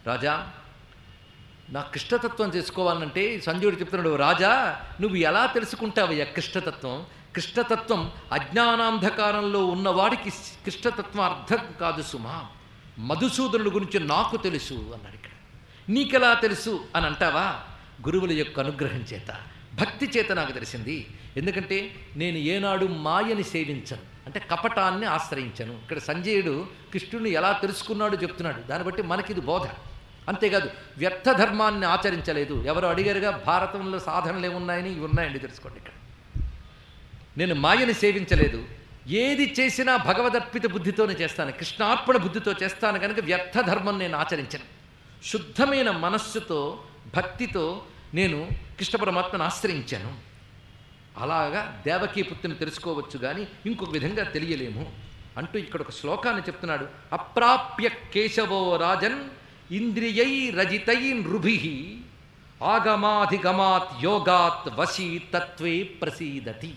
రాజా నా కృష్ణతత్వం తెలుసుకోవాలంటే సంజయుడు చెప్తున్నాడు రాజా నువ్వు ఎలా తెలుసుకుంటావయ్యా కృష్ణతత్వం కృష్ణతత్వం అజ్ఞానాంధకారంలో ఉన్నవాడికి కృష్ణతత్వం అర్థం కాదు సుమా మధుసూదనుడి గురించి నాకు తెలుసు అన్నాడు ఇక్కడ నీకెలా తెలుసు అని అంటావా గురువుల యొక్క అనుగ్రహం చేత భక్తి చేత నాకు తెలిసింది ఎందుకంటే నేను ఏనాడు మాయని సేవించను అంటే కపటాన్ని ఆశ్రయించను ఇక్కడ సంజయుడు కృష్ణుడిని ఎలా తెలుసుకున్నాడో చెప్తున్నాడు దాన్ని బట్టి మనకిది బోధ అంతేకాదు వ్యర్థ ధర్మాన్ని ఆచరించలేదు ఎవరు అడిగారుగా భారతంలో సాధనలు ఏమున్నాయని ఇవి ఉన్నాయండి తెలుసుకోండి ఇక్కడ నేను మాయని సేవించలేదు ఏది చేసినా భగవదర్పిత బుద్ధితోనే చేస్తాను కృష్ణార్పణ బుద్ధితో చేస్తాను కనుక వ్యర్థ ధర్మం నేను ఆచరించను శుద్ధమైన మనస్సుతో భక్తితో నేను కృష్ణ పరమాత్మను ఆశ్రయించాను అలాగా దేవకీ పుత్రుని తెలుసుకోవచ్చు కానీ ఇంకొక విధంగా తెలియలేము అంటూ ఇక్కడ ఒక శ్లోకాన్ని చెప్తున్నాడు అప్రాప్య కేశవో రాజన్ ఇంద్రియై రజితై నృభి ఆగమాధిగమాత్ యోగాత్ వశీ తత్వే ప్రసీదతి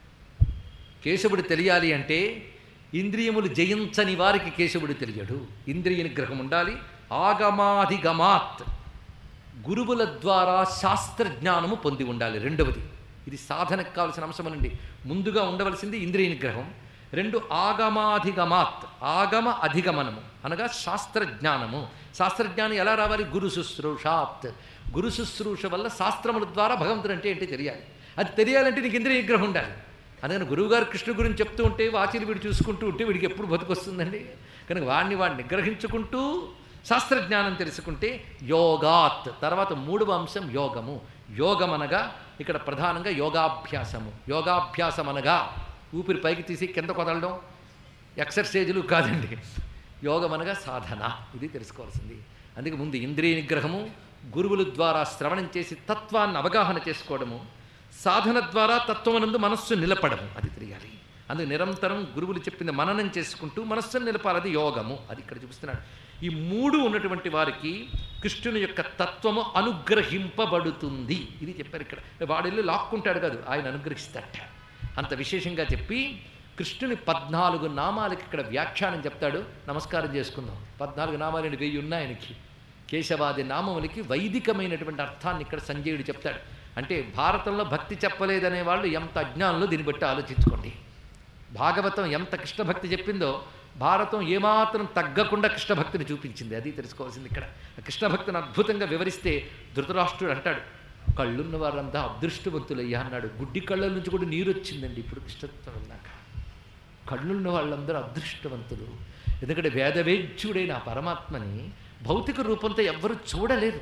కేశవుడు తెలియాలి అంటే ఇంద్రియములు జయించని వారికి కేశవుడు తెలియడు ఇంద్రియ నిగ్రహం ఉండాలి ఆగమాధిగమాత్ గురువుల ద్వారా శాస్త్రజ్ఞానము పొంది ఉండాలి రెండవది ఇది సాధనకు కావలసిన అంశమనండి ముందుగా ఉండవలసింది ఇంద్రియ నిగ్రహం రెండు ఆగమాధిగమాత్ ఆగమ అధిగమనము అనగా శాస్త్రజ్ఞానము శాస్త్రజ్ఞానం ఎలా రావాలి గురు శుశ్రూషాత్ గురు శుశ్రూష వల్ల శాస్త్రముల ద్వారా భగవంతుడు అంటే ఏంటి తెలియాలి అది తెలియాలంటే నీకు ఇంద్రియ నిగ్రహం ఉండాలి అందుకని గురువుగారు కృష్ణు గురించి చెప్తూ ఉంటే వాచిని వీడు చూసుకుంటూ ఉంటే వీడికి ఎప్పుడు బతుకొస్తుందండి కనుక వాడిని వాడిని నిగ్రహించుకుంటూ శాస్త్రజ్ఞానం తెలుసుకుంటే యోగాత్ తర్వాత మూడవ అంశం యోగము యోగం అనగా ఇక్కడ ప్రధానంగా యోగాభ్యాసము యోగాభ్యాసం అనగా ఊపిరి పైకి తీసి కింద కొదలడం ఎక్సర్సైజులు కాదండి యోగం అనగా సాధన ఇది తెలుసుకోవాల్సింది అందుకే ముందు ఇంద్రియ నిగ్రహము గురువుల ద్వారా శ్రవణం చేసి తత్వాన్ని అవగాహన చేసుకోవడము సాధన ద్వారా తత్వమునందు మనస్సు నిలపడము అది తెలియాలి అందుకు నిరంతరం గురువులు చెప్పింది మననం చేసుకుంటూ మనస్సును నిలపాలి అది యోగము అది ఇక్కడ చూపిస్తున్నాడు ఈ మూడు ఉన్నటువంటి వారికి కృష్ణుని యొక్క తత్వము అనుగ్రహింపబడుతుంది ఇది చెప్పారు ఇక్కడ వాడిల్లు లాక్కుంటాడు కాదు ఆయన అనుగ్రహిస్తాడట అంత విశేషంగా చెప్పి కృష్ణుని పద్నాలుగు నామాలకి ఇక్కడ వ్యాఖ్యానం చెప్తాడు నమస్కారం చేసుకుందాం పద్నాలుగు నామాలు వెయ్యి ఉన్నాయి ఆయనకి కేశవాది నామములకి వైదికమైనటువంటి అర్థాన్ని ఇక్కడ సంజయుడు చెప్తాడు అంటే భారతంలో భక్తి చెప్పలేదనే వాళ్ళు ఎంత అజ్ఞానంలో దీన్ని బట్టి ఆలోచించుకోండి భాగవతం ఎంత కృష్ణభక్తి చెప్పిందో భారతం ఏమాత్రం తగ్గకుండా కృష్ణభక్తిని చూపించింది అది తెలుసుకోవాల్సింది ఇక్కడ ఆ కృష్ణభక్తిని అద్భుతంగా వివరిస్తే ధృతరాష్ట్రుడు అంటాడు కళ్ళున్న వారంతా అదృష్టవంతులయ్యా అన్నాడు గుడ్డి కళ్ళ నుంచి కూడా నీరు వచ్చిందండి ఇప్పుడు కృష్ణత్వం ఉన్నాక కళ్ళున్న వాళ్ళందరూ అదృష్టవంతులు ఎందుకంటే వేదవేద్యుడైన ఆ పరమాత్మని భౌతిక రూపంతో ఎవ్వరూ చూడలేరు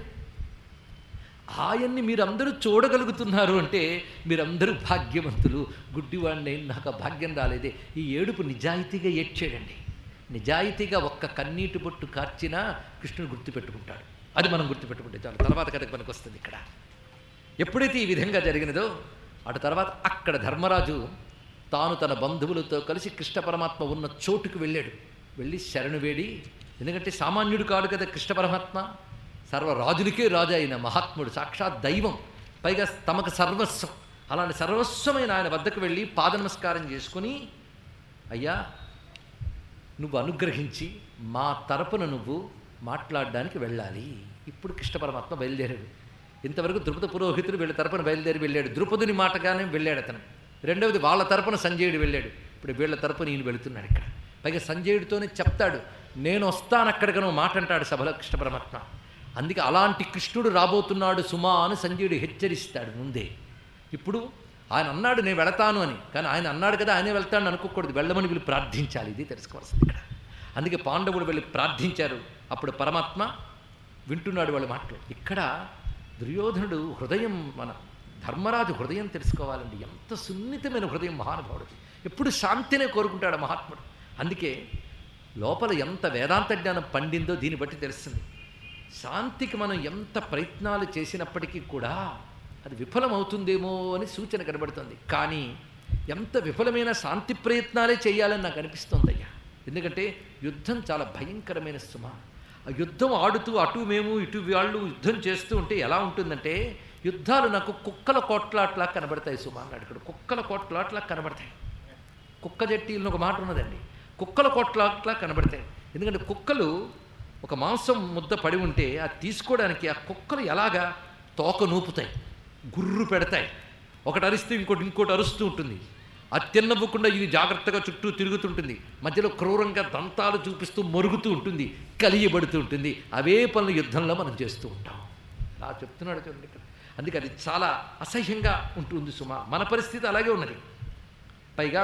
ఆయన్ని మీరందరూ చూడగలుగుతున్నారు అంటే మీరందరూ భాగ్యవంతులు గుడ్డివాడిని నాకు ఆ భాగ్యం రాలేదే ఈ ఏడుపు నిజాయితీగా ఏడ్చాడండి నిజాయితీగా ఒక్క కన్నీటి బొట్టు కార్చినా కృష్ణుడు గుర్తుపెట్టుకుంటాడు అది మనం గుర్తుపెట్టుకుంటే చాలు తర్వాత కథకు మనకు వస్తుంది ఇక్కడ ఎప్పుడైతే ఈ విధంగా జరిగినదో అటు తర్వాత అక్కడ ధర్మరాజు తాను తన బంధువులతో కలిసి కృష్ణ పరమాత్మ ఉన్న చోటుకు వెళ్ళాడు వెళ్ళి శరణు వేడి ఎందుకంటే సామాన్యుడు కాడు కదా కృష్ణ పరమాత్మ సర్వరాజులకే రాజు అయిన మహాత్ముడు సాక్షాత్ దైవం పైగా తమకు సర్వస్వం అలాంటి సర్వస్వమైన ఆయన వద్దకు వెళ్ళి పాద నమస్కారం చేసుకుని అయ్యా నువ్వు అనుగ్రహించి మా తరపున నువ్వు మాట్లాడడానికి వెళ్ళాలి ఇప్పుడు కృష్ణ పరమాత్మ బయలుదేరాడు ఇంతవరకు ద్రుపద పురోహితుడు వీళ్ళ తరపున బయలుదేరి వెళ్ళాడు ద్రుపదుని మాటగానే వెళ్ళాడు అతను రెండవది వాళ్ళ తరపున సంజయుడు వెళ్ళాడు ఇప్పుడు వీళ్ళ తరపున ఈయన వెళుతున్నాడు ఇక్కడ పైగా సంజయుడితోనే చెప్తాడు నేను వస్తాను అక్కడికి నువ్వు మాట అంటాడు సభలో కృష్ణ పరమాత్మ అందుకే అలాంటి కృష్ణుడు రాబోతున్నాడు సుమా అని సంజయుడు హెచ్చరిస్తాడు ముందే ఇప్పుడు ఆయన అన్నాడు నేను వెళతాను అని కానీ ఆయన అన్నాడు కదా ఆయనే వెళ్తాను అనుకోకూడదు వెళ్ళమని వీళ్ళు ప్రార్థించాలి ఇది తెలుసుకోవాల్సింది ఇక్కడ అందుకే పాండవులు వెళ్ళి ప్రార్థించారు అప్పుడు పరమాత్మ వింటున్నాడు వాళ్ళ మాటలు ఇక్కడ దుర్యోధనుడు హృదయం మన ధర్మరాజు హృదయం తెలుసుకోవాలండి ఎంత సున్నితమైన హృదయం మహానుభావుడికి ఎప్పుడు శాంతినే కోరుకుంటాడు ఆ మహాత్ముడు అందుకే లోపల ఎంత వేదాంత జ్ఞానం పండిందో దీన్ని బట్టి తెలుస్తుంది శాంతికి మనం ఎంత ప్రయత్నాలు చేసినప్పటికీ కూడా అది విఫలమవుతుందేమో అని సూచన కనబడుతుంది కానీ ఎంత విఫలమైన శాంతి ప్రయత్నాలే చేయాలని నాకు అనిపిస్తుంది అయ్యా ఎందుకంటే యుద్ధం చాలా భయంకరమైన సుమ ఆ యుద్ధం ఆడుతూ అటు మేము ఇటు వాళ్ళు యుద్ధం చేస్తూ ఉంటే ఎలా ఉంటుందంటే యుద్ధాలు నాకు కుక్కల కోట్లాట్లా కనబడతాయి సుమ అన్నాడు ఇక్కడ కుక్కల కోట్లాట్లా కనబడతాయి కుక్క జట్టీలను ఒక మాట ఉన్నదండి కుక్కల కోట్లాట్లా కనబడతాయి ఎందుకంటే కుక్కలు ఒక మాంసం ముద్ద పడి ఉంటే అది తీసుకోవడానికి ఆ కుక్కలు ఎలాగా తోక నూపుతాయి గుర్రు పెడతాయి ఒకటి అరిస్తే ఇంకోటి ఇంకోటి అరుస్తూ ఉంటుంది అది తిన్నవ్వకుండా ఇది జాగ్రత్తగా చుట్టూ తిరుగుతుంటుంది మధ్యలో క్రూరంగా దంతాలు చూపిస్తూ మరుగుతూ ఉంటుంది కలియబడుతూ ఉంటుంది అవే పనులు యుద్ధంలో మనం చేస్తూ ఉంటాం అలా చెప్తున్నాడు చూడండి ఇక్కడ అందుకే అది చాలా అసహ్యంగా ఉంటుంది సుమా మన పరిస్థితి అలాగే ఉన్నది పైగా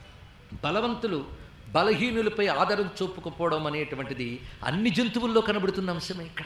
బలవంతులు బలహీనులపై ఆధారం చూపుకపోవడం అనేటువంటిది అన్ని జంతువుల్లో కనబడుతున్న అంశమే ఇక్కడ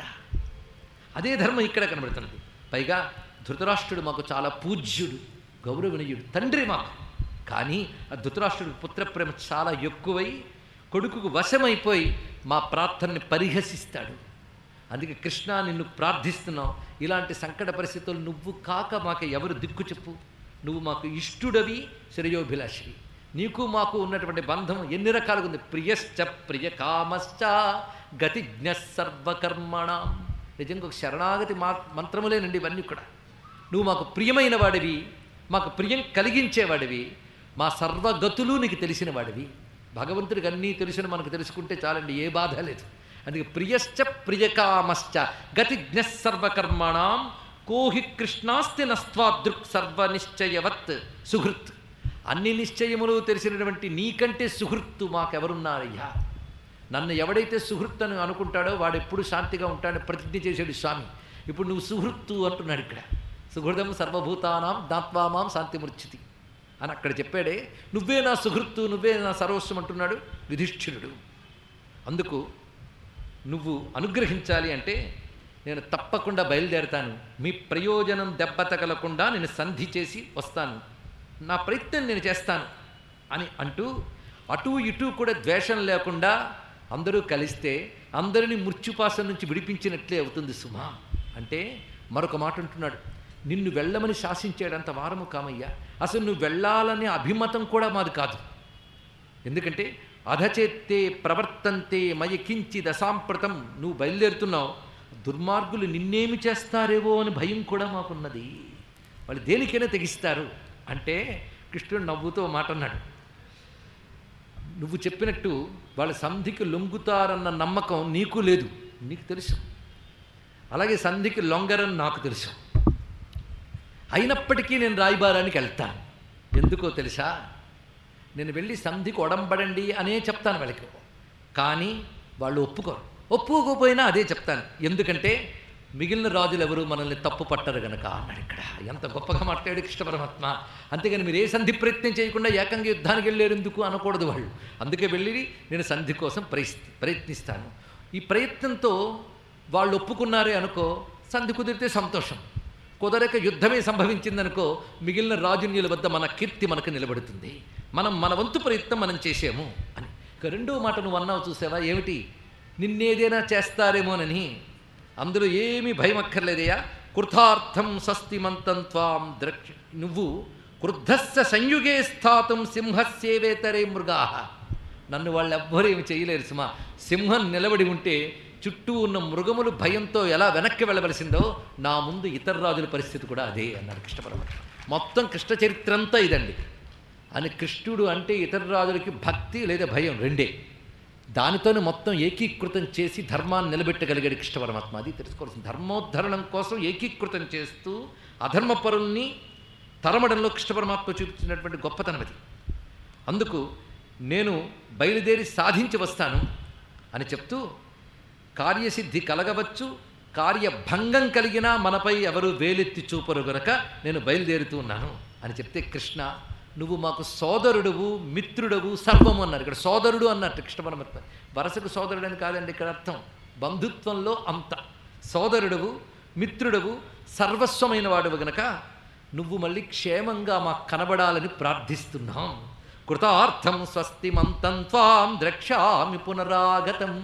అదే ధర్మం ఇక్కడ కనబడుతున్నది పైగా ధృతరాష్ట్రుడు మాకు చాలా పూజ్యుడు గౌరవనీయుడు తండ్రి మాకు కానీ ఆ ధృతరాష్ట్రుడికి పుత్రప్రేమ చాలా ఎక్కువై కొడుకుకు వశమైపోయి మా ప్రార్థనని పరిహసిస్తాడు అందుకే కృష్ణ నిన్ను ప్రార్థిస్తున్నావు ఇలాంటి సంకట పరిస్థితులు నువ్వు కాక మాకు ఎవరు దిక్కు చెప్పు నువ్వు మాకు ఇష్టుడవి శ్రేయోభిలాషివి నీకు మాకు ఉన్నటువంటి బంధం ఎన్ని రకాలుగా ఉంది ప్రియశ్చ ప్రియ కామశ్చ గతిజ్ఞ సర్వకర్మణం నిజంగా ఒక శరణాగతి మా మంత్రములేనండి ఇవన్నీ కూడా నువ్వు మాకు ప్రియమైన వాడివి మాకు ప్రియం కలిగించేవాడివి మా సర్వగతులు నీకు తెలిసిన వాడివి భగవంతుడికి అన్నీ తెలిసిన మనకు తెలుసుకుంటే చాలండి ఏ బాధ లేదు అందుకే ప్రియశ్చ ప్రియకామశ్చ గతిజ్ఞ సర్వకర్మణం కోహి కృష్ణాస్తి నస్త్వాదృక్ సర్వనిశ్చయవత్ సుహృత్ అన్ని నిశ్చయములు తెలిసినటువంటి నీకంటే సుహృత్తు మాకెవరున్నారయ్యా నన్ను ఎవడైతే సుహృత్ అని అనుకుంటాడో వాడు ఎప్పుడు శాంతిగా ఉంటాడని ప్రతిజ్ఞ చేశాడు స్వామి ఇప్పుడు నువ్వు సుహృత్తు అంటున్నాడు ఇక్కడ సుహృదం సర్వభూతానాం దాత్వామాం శాంతిమూర్చితి అని అక్కడ చెప్పాడే నువ్వే నా సుహృత్తు నువ్వే నా సర్వస్వం అంటున్నాడు యుధిష్ఠిరుడు అందుకు నువ్వు అనుగ్రహించాలి అంటే నేను తప్పకుండా బయలుదేరతాను మీ ప్రయోజనం దెబ్బ తగలకుండా నేను సంధి చేసి వస్తాను నా ప్రయత్నం నేను చేస్తాను అని అంటూ అటు ఇటు కూడా ద్వేషం లేకుండా అందరూ కలిస్తే అందరినీ మృత్యుపాసం నుంచి విడిపించినట్లే అవుతుంది సుమా అంటే మరొక మాట అంటున్నాడు నిన్ను వెళ్ళమని శాసించేటంత వారము కామయ్యా అసలు నువ్వు వెళ్ళాలనే అభిమతం కూడా మాది కాదు ఎందుకంటే అధచేత్తే ప్రవర్తంతే మయ కించిద్ అసాంప్రతం నువ్వు బయలుదేరుతున్నావు దుర్మార్గులు నిన్నేమి చేస్తారేవో అని భయం కూడా మాకున్నది వాళ్ళు దేనికైనా తెగిస్తారు అంటే కృష్ణుడు నవ్వుతూ ఓ మాట అన్నాడు నువ్వు చెప్పినట్టు వాళ్ళు సంధికి లొంగుతారన్న నమ్మకం నీకు లేదు నీకు తెలుసు అలాగే సంధికి లొంగరని నాకు తెలుసు అయినప్పటికీ నేను రాయబారానికి వెళ్తాను ఎందుకో తెలుసా నేను వెళ్ళి సంధికి ఒడంబడండి అనే చెప్తాను వాళ్ళకి కానీ వాళ్ళు ఒప్పుకోరు ఒప్పుకోకపోయినా అదే చెప్తాను ఎందుకంటే మిగిలిన రాజులు ఎవరు మనల్ని తప్పు పట్టరు గనక అన్నాడు ఇక్కడ ఎంత గొప్పగా మాట్లాడాడు కృష్ణ పరమాత్మ అంతేగాని మీరు ఏ సంధి ప్రయత్నం చేయకుండా ఏకంగా యుద్ధానికి వెళ్ళారు ఎందుకు అనకూడదు వాళ్ళు అందుకే వెళ్ళి నేను సంధి కోసం ప్రయస్ ప్రయత్నిస్తాను ఈ ప్రయత్నంతో వాళ్ళు ఒప్పుకున్నారే అనుకో సంధి కుదిరితే సంతోషం కుదరక యుద్ధమే సంభవించిందనుకో మిగిలిన రాజున్యుల వద్ద మన కీర్తి మనకు నిలబడుతుంది మనం మన వంతు ప్రయత్నం మనం చేసాము అని ఇక రెండో మాట నువ్వు అన్నావు చూసావా ఏమిటి నిన్నేదైనా చేస్తారేమోనని అందులో ఏమీ భయం అక్కర్లేదయ్యా కృతార్థం స్వస్తిమంతం త్వాం ద్రక్ష నువ్వు క్రుద్ధస్య సంయుగే స్థాతం సింహస్యేవేతరే మృగా నన్ను వాళ్ళు ఎవ్వరూ ఏమి చేయలేరు సుమా సింహం నిలబడి ఉంటే చుట్టూ ఉన్న మృగములు భయంతో ఎలా వెనక్కి వెళ్ళవలసిందో నా ముందు ఇతర రాజుల పరిస్థితి కూడా అదే అన్నాడు కృష్ణ పరమాత్మ మొత్తం కృష్ణ చరిత్ర అంతా ఇదండి అని కృష్ణుడు అంటే ఇతర రాజులకి భక్తి లేదా భయం రెండే దానితోనే మొత్తం ఏకీకృతం చేసి ధర్మాన్ని నిలబెట్టగలిగాడు కృష్ణ పరమాత్మ అది తెలుసుకోవాల్సింది ధర్మోద్ధరణం కోసం ఏకీకృతం చేస్తూ అధర్మపరుల్ని తరమడంలో కృష్ణ పరమాత్మ చూపించినటువంటి గొప్పతనం అది అందుకు నేను బయలుదేరి సాధించి వస్తాను అని చెప్తూ కార్యసిద్ధి కలగవచ్చు కార్యభంగం కలిగినా మనపై ఎవరు వేలెత్తి చూపరు గనక నేను బయలుదేరుతూ ఉన్నాను అని చెప్తే కృష్ణ నువ్వు మాకు సోదరుడువు మిత్రుడవు సర్వము అన్నారు ఇక్కడ సోదరుడు అన్నట్టు కృష్ణ పరమాత్మ వరసకు సోదరుడు అని కాదండి ఇక్కడ అర్థం బంధుత్వంలో అంత సోదరుడవు మిత్రుడవు సర్వస్వమైన వాడువు గనక నువ్వు మళ్ళీ క్షేమంగా మాకు కనబడాలని ప్రార్థిస్తున్నాం కృతార్థం స్వస్తిమంతం త్వాం ద్రక్షామి పునరాగతం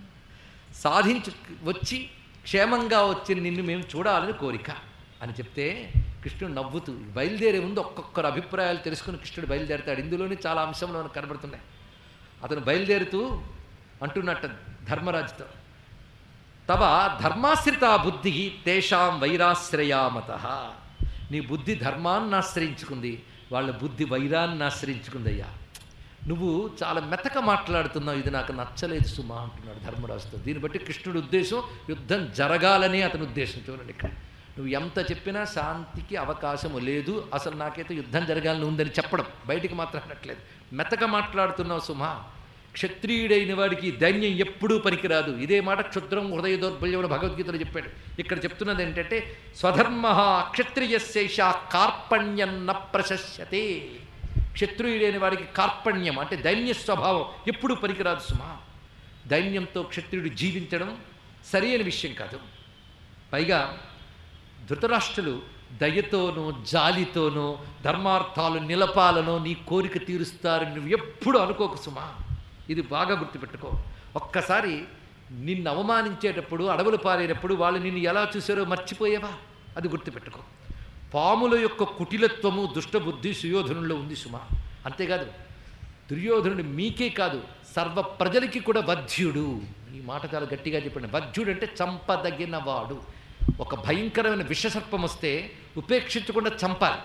సాధించు వచ్చి క్షేమంగా వచ్చి నిన్ను మేము చూడాలని కోరిక అని చెప్తే కృష్ణుడు నవ్వుతూ బయలుదేరే ముందు ఒక్కొక్కరు అభిప్రాయాలు తెలుసుకుని కృష్ణుడు బయలుదేరతాడు ఇందులోనే చాలా అంశంలో మనకు కనబడుతున్నాయి అతను బయలుదేరుతూ అంటున్నట్ట ధర్మరాజుతో తవ ధర్మాశ్రిత బుద్ధి తేషాం వైరాశ్రయామత నీ బుద్ధి ధర్మాన్ని ఆశ్రయించుకుంది వాళ్ళ బుద్ధి వైరాన్ని ఆశ్రయించుకుందయ్యా నువ్వు చాలా మెతక మాట్లాడుతున్నావు ఇది నాకు నచ్చలేదు సుమా అంటున్నాడు ధర్మరాజుతో దీన్ని బట్టి కృష్ణుడి ఉద్దేశం యుద్ధం జరగాలని అతని ఉద్దేశం చూడండి ఇక్కడ నువ్వు ఎంత చెప్పినా శాంతికి అవకాశం లేదు అసలు నాకైతే యుద్ధం జరగాలని ఉందని చెప్పడం బయటికి మాత్రం అనట్లేదు మెతక మాట్లాడుతున్నావు సుమా క్షత్రియుడైన వాడికి దైన్యం ఎప్పుడూ పనికిరాదు ఇదే మాట క్షుద్రం హృదయ దౌర్బల్యం భగవద్గీతలో చెప్పాడు ఇక్కడ చెప్తున్నది ఏంటంటే స్వధర్మ క్షత్రియశేష కార్పణ్యన్న ప్రశస్యతే క్షత్రియుడైన వాడికి కార్పణ్యం అంటే దైన్య స్వభావం ఎప్పుడూ పనికిరాదు సుమా దైన్యంతో క్షత్రియుడు జీవించడం సరైన విషయం కాదు పైగా ధృతరాష్ట్రులు దయతోనో జాలితోనో ధర్మార్థాలు నిలపాలనో నీ కోరిక తీరుస్తారని నువ్వు ఎప్పుడు అనుకోకు సుమా ఇది బాగా గుర్తుపెట్టుకో ఒక్కసారి నిన్ను అవమానించేటప్పుడు అడవులు పారేటప్పుడు వాళ్ళు నిన్ను ఎలా చూసారో మర్చిపోయావా అది గుర్తుపెట్టుకో పాముల యొక్క కుటిలత్వము దుష్టబుద్ధి సుయోధనుల్లో ఉంది సుమా అంతేకాదు దుర్యోధనుడు మీకే కాదు సర్వ ప్రజలకి కూడా వధ్యుడు ఈ మాట చాలా గట్టిగా చెప్పండి వధ్యుడు అంటే చంపదగిన వాడు ఒక భయంకరమైన విషసర్పం వస్తే ఉపేక్షించకుండా చంపాలి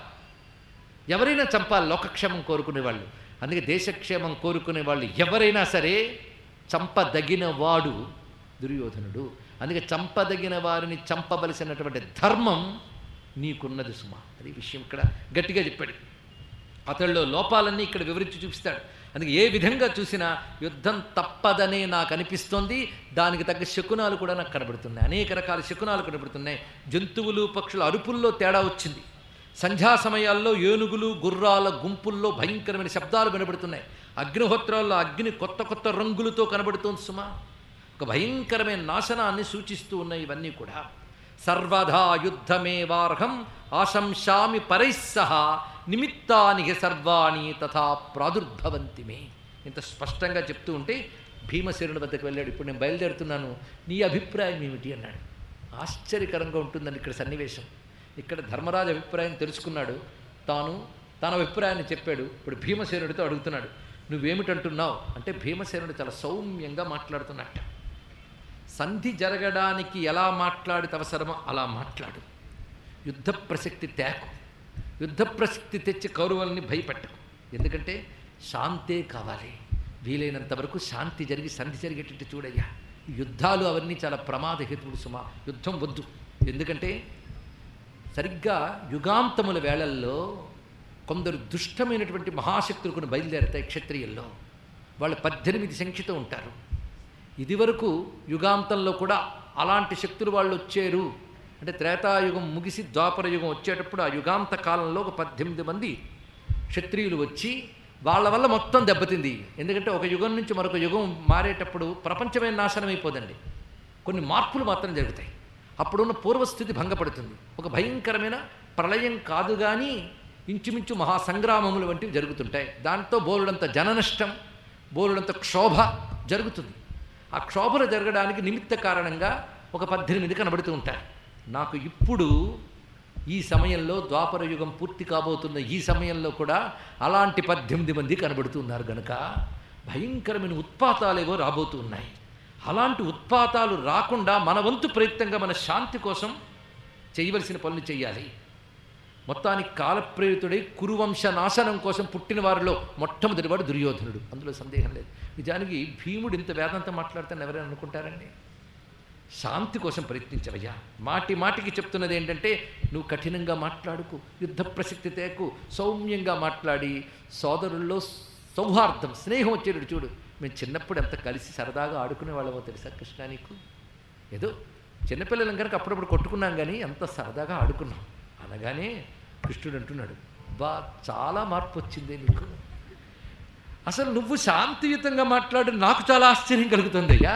ఎవరైనా చంపాలి లోకక్షేమం కోరుకునే వాళ్ళు అందుకే దేశక్షేమం కోరుకునే వాళ్ళు ఎవరైనా సరే చంపదగిన వాడు దుర్యోధనుడు అందుకే చంపదగిన వారిని చంపవలసినటువంటి ధర్మం నీకున్నది సుమ అది విషయం ఇక్కడ గట్టిగా చెప్పాడు అతడిలో లోపాలన్నీ ఇక్కడ వివరించి చూపిస్తాడు అందుకే ఏ విధంగా చూసినా యుద్ధం తప్పదనే నాకు అనిపిస్తోంది దానికి తగ్గ శకునాలు కూడా నాకు కనబడుతున్నాయి అనేక రకాల శకునాలు కనబడుతున్నాయి జంతువులు పక్షుల అరుపుల్లో తేడా వచ్చింది సంధ్యా సమయాల్లో ఏనుగులు గుర్రాల గుంపుల్లో భయంకరమైన శబ్దాలు వినబడుతున్నాయి అగ్నిహోత్రాల్లో అగ్ని కొత్త కొత్త రంగులతో కనబడుతోంది సుమా ఒక భయంకరమైన నాశనాన్ని సూచిస్తూ ఉన్నాయి ఇవన్నీ కూడా సర్వదా యుద్ధమేవార్హం ఆశంశామి పరైస్సహ నిమిత్తాని సర్వాణి తథా ప్రాదుర్భవంతి మే ఇంత స్పష్టంగా చెప్తూ ఉంటే భీమసేనుడి వద్దకు వెళ్ళాడు ఇప్పుడు నేను బయలుదేరుతున్నాను నీ అభిప్రాయం ఏమిటి అన్నాడు ఆశ్చర్యకరంగా ఉంటుందని ఇక్కడ సన్నివేశం ఇక్కడ ధర్మరాజు అభిప్రాయం తెలుసుకున్నాడు తాను తన అభిప్రాయాన్ని చెప్పాడు ఇప్పుడు భీమసేనుడితో అడుగుతున్నాడు నువ్వేమిటంటున్నావు అంటే భీమసేనుడు చాలా సౌమ్యంగా మాట్లాడుతున్నట్ట సంధి జరగడానికి ఎలా మాట్లాడితే అవసరమో అలా మాట్లాడు యుద్ధ ప్రసక్తి తేకు యుద్ధ ప్రసక్తి తెచ్చి కౌరవుల్ని భయపెట్టకు ఎందుకంటే శాంతే కావాలి వీలైనంత వరకు శాంతి జరిగి సంధి జరిగేటట్టు చూడయ్యా యుద్ధాలు అవన్నీ చాలా ప్రమాదహేతువుడు సుమా యుద్ధం వద్దు ఎందుకంటే సరిగ్గా యుగాంతముల వేళల్లో కొందరు దుష్టమైనటువంటి మహాశక్తులు కొన్ని బయలుదేరుతాయి క్షత్రియుల్లో వాళ్ళు పద్దెనిమిది సంఖ్యతో ఉంటారు ఇదివరకు యుగాంతంలో కూడా అలాంటి శక్తులు వాళ్ళు వచ్చారు అంటే త్రేతాయుగం ముగిసి ద్వాపర యుగం వచ్చేటప్పుడు ఆ యుగాంత కాలంలో ఒక పద్దెనిమిది మంది క్షత్రియులు వచ్చి వాళ్ళ వల్ల మొత్తం దెబ్బతింది ఎందుకంటే ఒక యుగం నుంచి మరొక యుగం మారేటప్పుడు ప్రపంచమే నాశనం అయిపోదండి కొన్ని మార్పులు మాత్రం జరుగుతాయి అప్పుడున్న పూర్వస్థితి భంగపడుతుంది ఒక భయంకరమైన ప్రళయం కాదు కానీ ఇంచుమించు మహాసంగ్రామములు వంటివి జరుగుతుంటాయి దాంతో బోలుడంత జననష్టం బోలుడంత క్షోభ జరుగుతుంది ఆ క్షోభలు జరగడానికి నిమిత్త కారణంగా ఒక పద్దెనిమిది కనబడుతూ ఉంటారు నాకు ఇప్పుడు ఈ సమయంలో ద్వాపర యుగం పూర్తి కాబోతున్న ఈ సమయంలో కూడా అలాంటి పద్దెనిమిది మంది కనబడుతున్నారు గనుక భయంకరమైన ఉత్పాతాలేవో రాబోతూ ఉన్నాయి అలాంటి ఉత్పాతాలు రాకుండా మన వంతు ప్రయత్నంగా మన శాంతి కోసం చేయవలసిన పనులు చేయాలి మొత్తానికి కాలప్రేరితుడై కురువంశ నాశనం కోసం పుట్టిన వారిలో మొట్టమొదటివాడు దుర్యోధనుడు అందులో సందేహం లేదు నిజానికి భీముడు ఇంత వేదంతో మాట్లాడుతాను ఎవరైనా అనుకుంటారండి శాంతి కోసం ప్రయత్నించవయ్యా మాటి మాటికి చెప్తున్నది ఏంటంటే నువ్వు కఠినంగా మాట్లాడుకు యుద్ధ ప్రసక్తి తేకు సౌమ్యంగా మాట్లాడి సోదరుల్లో సౌహార్దం స్నేహం వచ్చేటట్టు చూడు మేము చిన్నప్పుడు ఎంత కలిసి సరదాగా ఆడుకునే వాళ్ళమో తెలుసా కృష్ణ నీకు ఏదో చిన్నపిల్లలం కనుక అప్పుడప్పుడు కొట్టుకున్నాం కానీ ఎంత సరదాగా ఆడుకున్నాం అనగానే కృష్ణుడు అంటున్నాడు బా చాలా మార్పు వచ్చిందే నీకు అసలు నువ్వు శాంతియుతంగా మాట్లాడు నాకు చాలా ఆశ్చర్యం కలుగుతుంది అయ్యా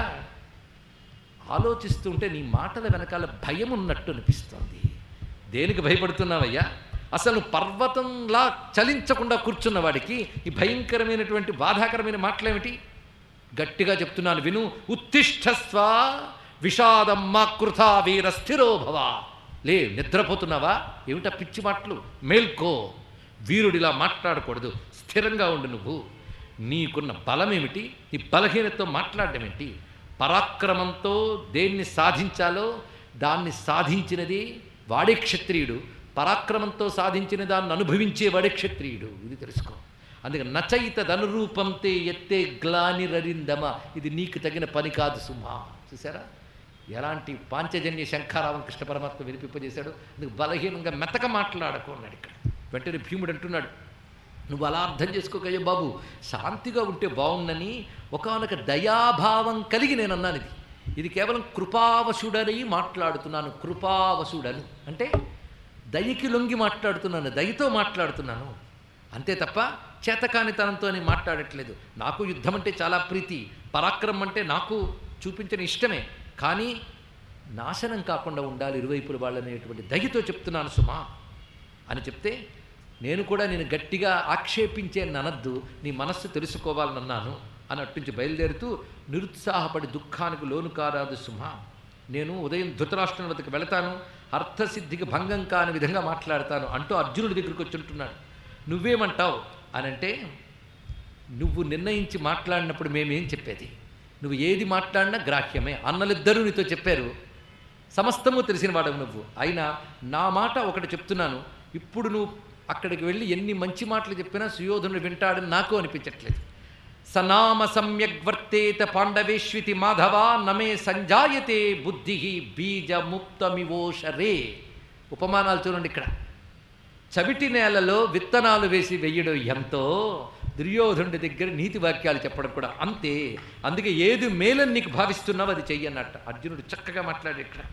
ఆలోచిస్తుంటే నీ మాటల వెనకాల భయం ఉన్నట్టు అనిపిస్తోంది దేనికి భయపడుతున్నావయ్యా అసలు పర్వతంలా చలించకుండా కూర్చున్న వాడికి ఈ భయంకరమైనటువంటి బాధాకరమైన మాటలేమిటి గట్టిగా చెప్తున్నాను విను ఉత్తిష్టస్వ విషాదం మా కృథా వీర స్థిరో భవ లే నిద్రపోతున్నావా ఏమిటా పిచ్చి మాటలు మేల్కో వీరుడిలా మాట్లాడకూడదు స్థిరంగా ఉండు నువ్వు నీకున్న బలమేమిటి నీ బలహీనతో మాట్లాడడం ఏంటి పరాక్రమంతో దేన్ని సాధించాలో దాన్ని సాధించినది వాడే క్షత్రియుడు పరాక్రమంతో సాధించిన దాన్ని అనుభవించే వాడే క్షత్రియుడు ఇది తెలుసుకో అందుకే నచయితదనురూపం తే ఎత్తే గ్లానిరరిందమ ఇది నీకు తగిన పని కాదు సుమా చూసారా ఎలాంటి పాంచజన్య శంఖారావం కృష్ణ పరమాత్మ వినిపింపజేశాడు అందుకు బలహీనంగా మెత్తక మాట్లాడకు అన్నాడు ఇక్కడ వెంటనే భీముడు అంటున్నాడు నువ్వు అలా అర్థం చేసుకోకయ్యో బాబు శాంతిగా ఉంటే బాగుందని ఒకనొక దయాభావం కలిగి నేను అన్నాను ఇది ఇది కేవలం కృపావశుడని మాట్లాడుతున్నాను కృపావశుడను అంటే దయకి లొంగి మాట్లాడుతున్నాను దయతో మాట్లాడుతున్నాను అంతే తప్ప చేతకానితనంతో అని మాట్లాడట్లేదు నాకు యుద్ధం అంటే చాలా ప్రీతి పరాక్రమం అంటే నాకు చూపించిన ఇష్టమే కానీ నాశనం కాకుండా ఉండాలి ఇరువైపుల వాళ్ళనేటువంటి దయతో చెప్తున్నాను సుమా అని చెప్తే నేను కూడా నేను గట్టిగా ఆక్షేపించే అనద్దు నీ మనస్సు తెలుసుకోవాలన్నాను అని అట్నుంచి బయలుదేరుతూ నిరుత్సాహపడి దుఃఖానికి లోను కారాదు సుమా నేను ఉదయం ధృతరాష్ట్రం వద్దకు వెళతాను అర్థసిద్ధికి భంగం కాని విధంగా మాట్లాడతాను అంటూ అర్జునుడి దగ్గరికి వచ్చి ఉంటున్నాడు నువ్వేమంటావు అని అంటే నువ్వు నిర్ణయించి మాట్లాడినప్పుడు మేమేం చెప్పేది నువ్వు ఏది మాట్లాడినా గ్రాహ్యమే అన్నలిద్దరూ నీతో చెప్పారు సమస్తము తెలిసిన వాడవు నువ్వు అయినా నా మాట ఒకటి చెప్తున్నాను ఇప్పుడు నువ్వు అక్కడికి వెళ్ళి ఎన్ని మంచి మాటలు చెప్పినా సుయోధనుడు వింటాడని నాకు అనిపించట్లేదు సనామ సమ్యగ్వర్తేత పాండవేష్వితి మాధవ నమే సంజాయతే బుద్ధి బీజముక్తమివోషరే ఉపమానాలు చూడండి ఇక్కడ చవిటి నేలలో విత్తనాలు వేసి వెయ్యడం ఎంతో దుర్యోధనుడి దగ్గర నీతి వాక్యాలు చెప్పడం కూడా అంతే అందుకే ఏది మేలని నీకు భావిస్తున్నావు అది చెయ్యన్నట్ట అర్జునుడు చక్కగా మాట్లాడే ఇక్కడ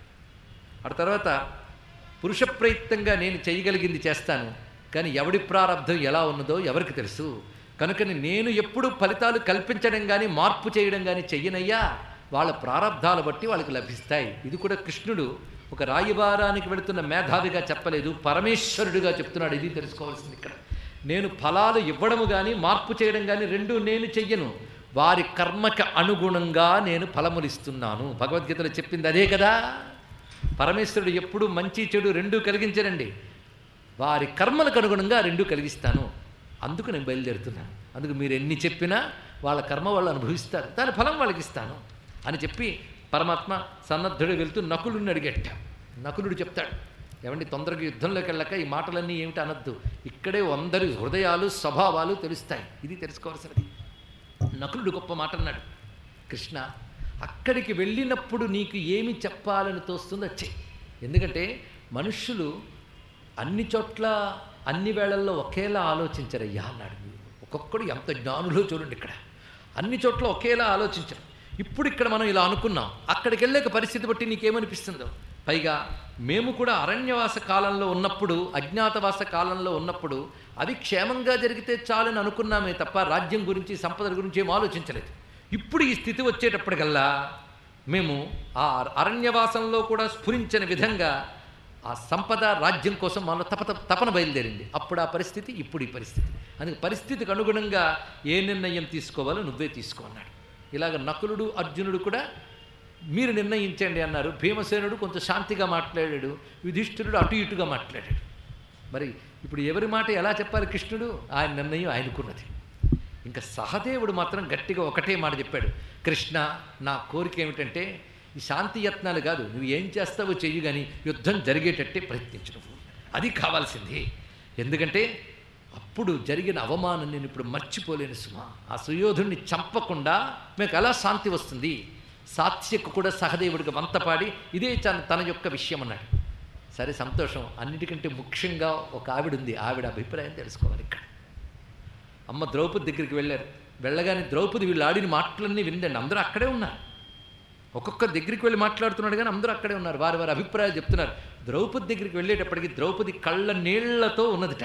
ఆ తర్వాత పురుష ప్రయత్నంగా నేను చేయగలిగింది చేస్తాను కానీ ఎవడి ప్రారంధం ఎలా ఉన్నదో ఎవరికి తెలుసు కనుకని నేను ఎప్పుడు ఫలితాలు కల్పించడం కానీ మార్పు చేయడం కానీ చెయ్యనయ్యా వాళ్ళ ప్రారంధాలు బట్టి వాళ్ళకి లభిస్తాయి ఇది కూడా కృష్ణుడు ఒక రాయబారానికి వెళుతున్న మేధావిగా చెప్పలేదు పరమేశ్వరుడిగా చెప్తున్నాడు ఇది తెలుసుకోవాల్సింది ఇక్కడ నేను ఫలాలు ఇవ్వడము కానీ మార్పు చేయడం కానీ రెండు నేను చెయ్యను వారి కర్మకి అనుగుణంగా నేను ఫలములిస్తున్నాను భగవద్గీతలో చెప్పింది అదే కదా పరమేశ్వరుడు ఎప్పుడు మంచి చెడు రెండూ కలిగించరండి వారి కర్మలకు అనుగుణంగా రెండు కలిగిస్తాను అందుకు నేను బయలుదేరుతున్నాను అందుకు మీరు ఎన్ని చెప్పినా వాళ్ళ కర్మ వాళ్ళు అనుభవిస్తారు దాని ఫలం వాళ్ళకి ఇస్తాను అని చెప్పి పరమాత్మ సన్నద్ధుడు వెళ్తూ నకులుని అడిగట్ట నకులుడు చెప్తాడు ఏమండి తొందరగా యుద్ధంలోకి వెళ్ళక ఈ మాటలన్నీ ఏమిటి అనొద్దు ఇక్కడే అందరి హృదయాలు స్వభావాలు తెలుస్తాయి ఇది తెలుసుకోవాల్సినది నకులుడు గొప్ప మాట అన్నాడు కృష్ణ అక్కడికి వెళ్ళినప్పుడు నీకు ఏమి చెప్పాలని తోస్తుందో చెయ్యి ఎందుకంటే మనుష్యులు అన్ని చోట్ల అన్ని వేళల్లో ఒకేలా ఆలోచించరయ్యా అన్నాడు ఒక్కొక్కడు ఎంత జ్ఞానులో చూడండి ఇక్కడ అన్ని చోట్ల ఒకేలా ఆలోచించరు ఇప్పుడు ఇక్కడ మనం ఇలా అనుకున్నాం అక్కడికి వెళ్ళాక పరిస్థితి బట్టి నీకేమనిపిస్తుందో పైగా మేము కూడా అరణ్యవాస కాలంలో ఉన్నప్పుడు అజ్ఞాతవాస కాలంలో ఉన్నప్పుడు అవి క్షేమంగా జరిగితే చాలని అనుకున్నామే తప్ప రాజ్యం గురించి సంపదల గురించి ఏం ఆలోచించలేదు ఇప్పుడు ఈ స్థితి వచ్చేటప్పటికల్లా మేము ఆ అరణ్యవాసంలో కూడా స్ఫురించిన విధంగా ఆ సంపద రాజ్యం కోసం మనలో తపత తపన బయలుదేరింది అప్పుడు ఆ పరిస్థితి ఇప్పుడు ఈ పరిస్థితి అందుకే పరిస్థితికి అనుగుణంగా ఏ నిర్ణయం తీసుకోవాలో నువ్వే తీసుకో అన్నాడు ఇలాగ నకులుడు అర్జునుడు కూడా మీరు నిర్ణయించండి అన్నారు భీమసేనుడు కొంత శాంతిగా మాట్లాడాడు యుధిష్ఠిరుడు అటు ఇటుగా మాట్లాడాడు మరి ఇప్పుడు ఎవరి మాట ఎలా చెప్పాలి కృష్ణుడు ఆయన నిర్ణయం ఆయనకున్నది ఇంకా సహదేవుడు మాత్రం గట్టిగా ఒకటే మాట చెప్పాడు కృష్ణ నా కోరిక ఏమిటంటే ఈ శాంతి యత్నాలు కాదు నువ్వు ఏం చేస్తావో చెయ్యి కానీ యుద్ధం జరిగేటట్టే ప్రయత్నించు నువ్వు అది కావాల్సింది ఎందుకంటే అప్పుడు జరిగిన అవమానం నేను ఇప్పుడు మర్చిపోలేను సుమా ఆ సుయోధుడిని చంపకుండా మీకు ఎలా శాంతి వస్తుంది సాత్యకు కూడా సహదేవుడికి వంతపాడి ఇదే తన తన యొక్క విషయం అన్నాడు సరే సంతోషం అన్నిటికంటే ముఖ్యంగా ఒక ఆవిడ ఉంది ఆవిడ అభిప్రాయం తెలుసుకోవాలి ఇక్కడ అమ్మ ద్రౌపది దగ్గరికి వెళ్ళారు వెళ్ళగానే ద్రౌపది వీళ్ళు ఆడిన మాటలన్నీ విందండి అందరూ అక్కడే ఉన్నారు ఒక్కొక్క దగ్గరికి వెళ్ళి మాట్లాడుతున్నాడు కానీ అందరూ అక్కడే ఉన్నారు వారి వారి అభిప్రాయాలు చెప్తున్నారు ద్రౌపది దగ్గరికి వెళ్ళేటప్పటికి ద్రౌపది కళ్ళ నీళ్లతో ఉన్నదిట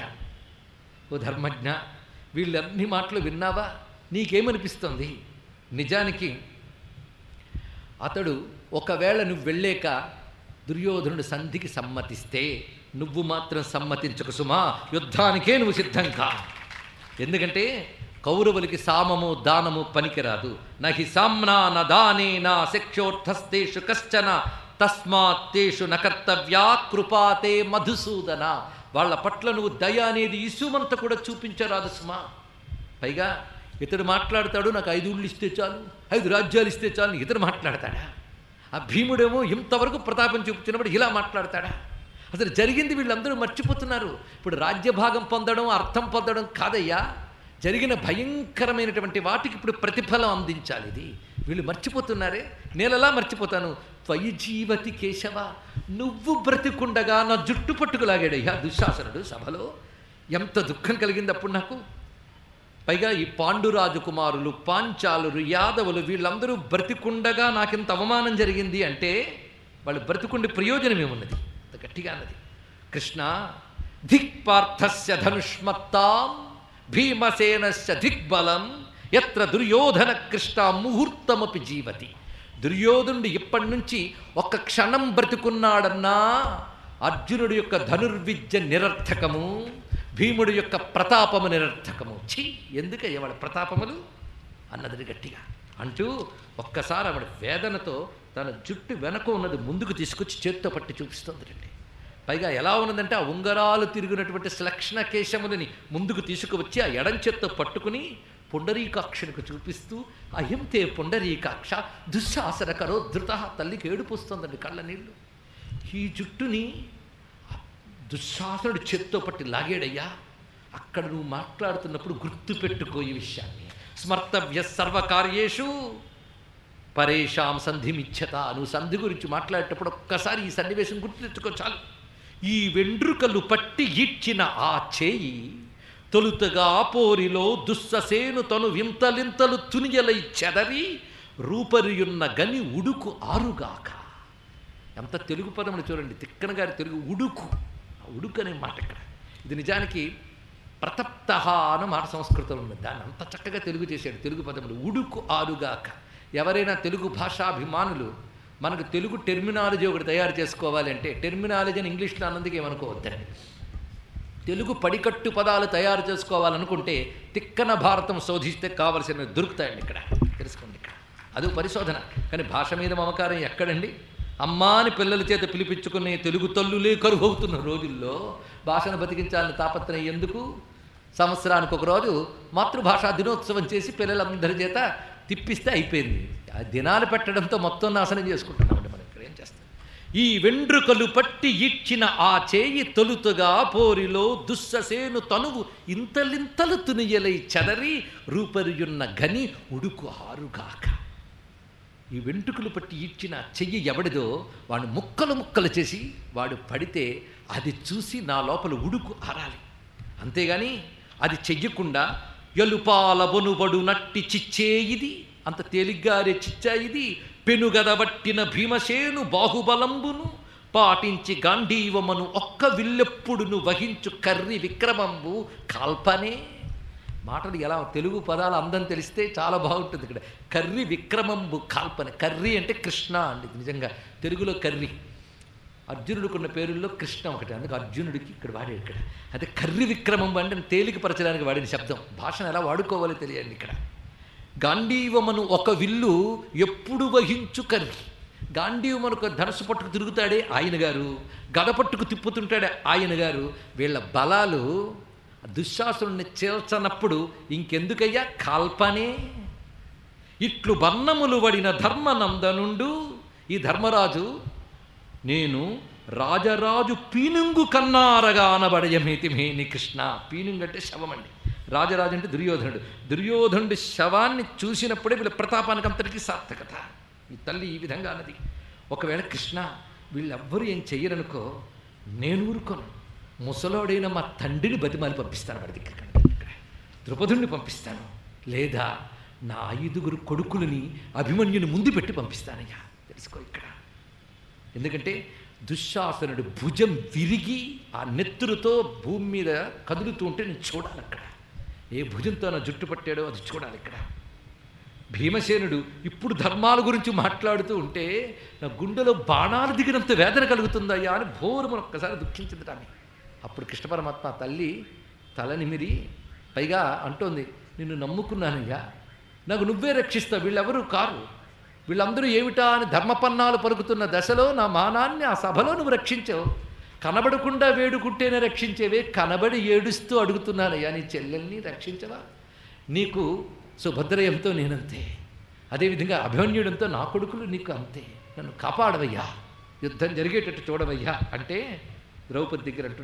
ఓ ధర్మజ్ఞ వీళ్ళన్ని మాటలు విన్నావా నీకేమనిపిస్తుంది నిజానికి అతడు ఒకవేళ నువ్వు వెళ్ళాక దుర్యోధనుడు సంధికి సమ్మతిస్తే నువ్వు మాత్రం సమ్మతించకు సుమా యుద్ధానికే నువ్వు సిద్ధం కా ఎందుకంటే కౌరవులకి సామము దానము పనికిరాదు నహి సామ్నా న దానే నా శిక్షోర్థస్తేషు కశ్చన తస్మాత్ తేషు నకర్తవ్యా కృపాతే మధుసూదన వాళ్ళ పట్ల నువ్వు దయ అనేది ఇసుమంత కూడా చూపించరాదు సుమా పైగా ఇతడు మాట్లాడతాడు నాకు ఐదు ఊళ్ళు ఇస్తే చాలు ఐదు రాజ్యాలు ఇస్తే చాలు ఇతడు మాట్లాడతాడా ఆ భీముడేమో ఇంతవరకు ప్రతాపం చూపుతున్నప్పుడు ఇలా మాట్లాడతాడా అసలు జరిగింది వీళ్ళందరూ మర్చిపోతున్నారు ఇప్పుడు రాజ్యభాగం పొందడం అర్థం పొందడం కాదయ్యా జరిగిన భయంకరమైనటువంటి వాటికి ఇప్పుడు ప్రతిఫలం అందించాలి ఇది వీళ్ళు మర్చిపోతున్నారే నేనెలా మర్చిపోతాను త్వయి జీవతి కేశవ నువ్వు బ్రతికుండగా నా జుట్టు పట్టుకులాగాడయ్యా దుశ్శాసనుడు సభలో ఎంత దుఃఖం కలిగింది అప్పుడు నాకు పైగా ఈ పాండురాజు కుమారులు పాంచాలురు యాదవులు వీళ్ళందరూ బ్రతికుండగా నాకింత అవమానం జరిగింది అంటే వాళ్ళు బ్రతికుండి ప్రయోజనం ఏమున్నది అంత గట్టిగా అన్నది కృష్ణ ధిక్పార్థస్య ధనుష్మత్తాం భీమసేనస్య దిగ్బలం ఎత్ర దుర్యోధన కృష్ణ ముహూర్తమపి జీవతి దుర్యోధనుడు ఇప్పటి నుంచి ఒక్క క్షణం బ్రతికున్నాడన్నా అర్జునుడి యొక్క ధనుర్విద్య నిరర్థకము భీముడి యొక్క ప్రతాపము నిరర్థకము ఛీ ఎందుకయ్య వాళ్ళ ప్రతాపములు అన్నది గట్టిగా అంటూ ఒక్కసారి ఆవిడ వేదనతో తన జుట్టు వెనక ఉన్నది ముందుకు తీసుకొచ్చి చేత్తో పట్టి చూపిస్తుంది రండి పైగా ఎలా ఉన్నదంటే ఆ ఉంగరాలు తిరిగినటువంటి శ్లక్షణ కేశములని ముందుకు తీసుకువచ్చి ఆ ఎడం చేత్తో పట్టుకుని పుండరీకాక్షునికి చూపిస్తూ అయం తే పుండరీకాక్ష దుశ్శాసన కరో ధృత తల్లికి ఏడుపుస్తుందండి కళ్ళ నీళ్ళు ఈ జుట్టుని దుశ్శాసనుడు చేత్తో పట్టి లాగాడయ్యా అక్కడ నువ్వు మాట్లాడుతున్నప్పుడు గుర్తుపెట్టుకో ఈ విషయాన్ని స్మర్తవ్య సర్వకార్యేషు పరేషాం సంధిమిచ్చత నువ్వు సంధి గురించి మాట్లాడేటప్పుడు ఒక్కసారి ఈ సన్నివేశం గుర్తు చాలు ఈ వెండ్రుకలు పట్టి ఈడ్చిన ఆ చేయి తొలుతగా పోరిలో దుస్ససేను తను వింతలింతలు తునియలై చెదరి రూపరియున్న గని ఉడుకు ఆరుగాక ఎంత తెలుగు పదములు చూడండి తిక్కన గారి తెలుగు ఉడుకు ఆ ఉడుకు అనే మాట ఇక్కడ ఇది నిజానికి ప్రతప్త అన్న మాట సంస్కృతంలో ఉంది దాన్ని అంత చక్కగా తెలుగు చేశాడు తెలుగు పదములు ఉడుకు ఆరుగాక ఎవరైనా తెలుగు భాషాభిమానులు మనకు తెలుగు టెర్మినాలజీ ఒకటి తయారు చేసుకోవాలి అంటే టెర్మినాలజీ అని ఇంగ్లీష్లో అన్నందుకు ఏమనుకోవద్దండి తెలుగు పడికట్టు పదాలు తయారు చేసుకోవాలనుకుంటే తిక్కన భారతం శోధిస్తే కావలసినవి దొరుకుతాయండి ఇక్కడ తెలుసుకోండి ఇక్కడ అది పరిశోధన కానీ భాష మీద మమకారం ఎక్కడండి అమ్మాని పిల్లల చేత పిలిపించుకునే తెలుగు తల్లులే కరువవుతున్న రోజుల్లో భాషను బతికించాలని తాపత్రయం ఎందుకు సంవత్సరానికి ఒక రోజు మాతృభాషా దినోత్సవం చేసి పిల్లలందరి చేత తిప్పిస్తే అయిపోయింది ఆ దినాలు పెట్టడంతో మొత్తం నాశనం చేసుకుంటున్నామండి మనం ఇక్కడ ఏం చేస్తాం ఈ వెండ్రుకలు పట్టి ఇచ్చిన ఆ చేయి తొలుతుగా పోరిలో దుస్ససేను తనువు ఇంతలింతలు తునియలై చెదరి రూపరియున్న గని ఉడుకు ఆరుగాక ఈ వెంట్రుకలు పట్టి ఇచ్చిన చెయ్యి ఎవడిదో వాడు ముక్కలు ముక్కలు చేసి వాడు పడితే అది చూసి నా లోపల ఉడుకు ఆరాలి అంతేగాని అది చెయ్యకుండా ఎలుపాల బొనుబడు నట్టి చిచ్చే ఇది అంత తేలిగ్గారే చిచ్చా ఇది పెనుగదబట్టిన భీమసేను బాహుబలంబును పాటించి గాంధీవమను ఒక్క విల్లెప్పుడును వహించు కర్రి విక్రమంబు కాల్పనే మాటలు ఎలా తెలుగు పదాలు అందం తెలిస్తే చాలా బాగుంటుంది ఇక్కడ కర్రి విక్రమంబు కాల్పన కర్రి అంటే కృష్ణ అండి ఇది నిజంగా తెలుగులో కర్రి అర్జునుడికి పేరుల్లో కృష్ణ ఒకటి అందుకు అర్జునుడికి ఇక్కడ వాడాడు ఇక్కడ అదే కర్రి విక్రమంబు అంటే తేలికపరచడానికి వాడిన శబ్దం భాషను ఎలా వాడుకోవాలో తెలియండి ఇక్కడ గాంధీవమను ఒక విల్లు ఎప్పుడు వహించు కర్రి గాంధీవమనుకు ధనస్సు పట్టుకు తిరుగుతాడే ఆయన గారు గద పట్టుకు తిప్పుతుంటాడే ఆయన గారు వీళ్ళ బలాలు దుశ్శాసుని చేల్చనప్పుడు ఇంకెందుకయ్యా కాల్పనే ఇట్లు బన్నములు పడిన ధర్మనందనుండు ఈ ధర్మరాజు నేను రాజరాజు పీనుంగు కన్నారగా అనబడయమేతి మేని కృష్ణ పీనుంగు అంటే శవం అండి రాజరాజు అంటే దుర్యోధనుడు దుర్యోధనుడి శవాన్ని చూసినప్పుడే వీళ్ళ ప్రతాపానికి అంతటికీ సార్థకత ఈ తల్లి ఈ విధంగా అన్నది ఒకవేళ కృష్ణ వీళ్ళెవ్వరూ ఏం చెయ్యరనుకో నేను ఊరుకోను ముసలోడైన మా తండ్రిని బతిమాలి పంపిస్తాను వాడి దగ్గరికి ఇక్కడ ద్రుపదుణ్ణి పంపిస్తాను లేదా నా ఐదుగురు కొడుకులని అభిమన్యుని ముందు పెట్టి పంపిస్తానయ్యా తెలుసుకో ఇక్కడ ఎందుకంటే దుశ్శాసనుడు భుజం విరిగి ఆ నెత్తురుతో భూమి మీద కదులుతూ ఉంటే నేను చూడాలి అక్కడ ఏ భుజంతో నా జుట్టు పట్టాడో అది చూడాలి ఇక్కడ భీమసేనుడు ఇప్పుడు ధర్మాల గురించి మాట్లాడుతూ ఉంటే నా గుండెలో బాణాలు దిగినంత వేదన కలుగుతుందయ్యా అని భోరుమని ఒక్కసారి దుఃఖించింది ఆమె అప్పుడు కృష్ణ పరమాత్మ తల్లి తలనిమిరి పైగా అంటోంది నిన్ను నమ్ముకున్నానయ్యా నాకు నువ్వే రక్షిస్తావు వీళ్ళెవరూ కారు వీళ్ళందరూ ఏమిటా అని ధర్మపన్నాలు పలుకుతున్న దశలో నా మానాన్ని ఆ సభలో నువ్వు రక్షించావు కనబడకుండా వేడుకుంటేనే రక్షించేవే కనబడి ఏడుస్తూ అడుగుతున్నానయ్యా నీ చెల్లెల్ని రక్షించవా నీకు సుభద్రయంతో నేనంతే అదేవిధంగా అభిమన్యుడంతో నా కొడుకులు నీకు అంతే నన్ను కాపాడవయ్యా యుద్ధం జరిగేటట్టు చూడవయ్యా అంటే ద్రౌపది దగ్గర అంటున్నాడు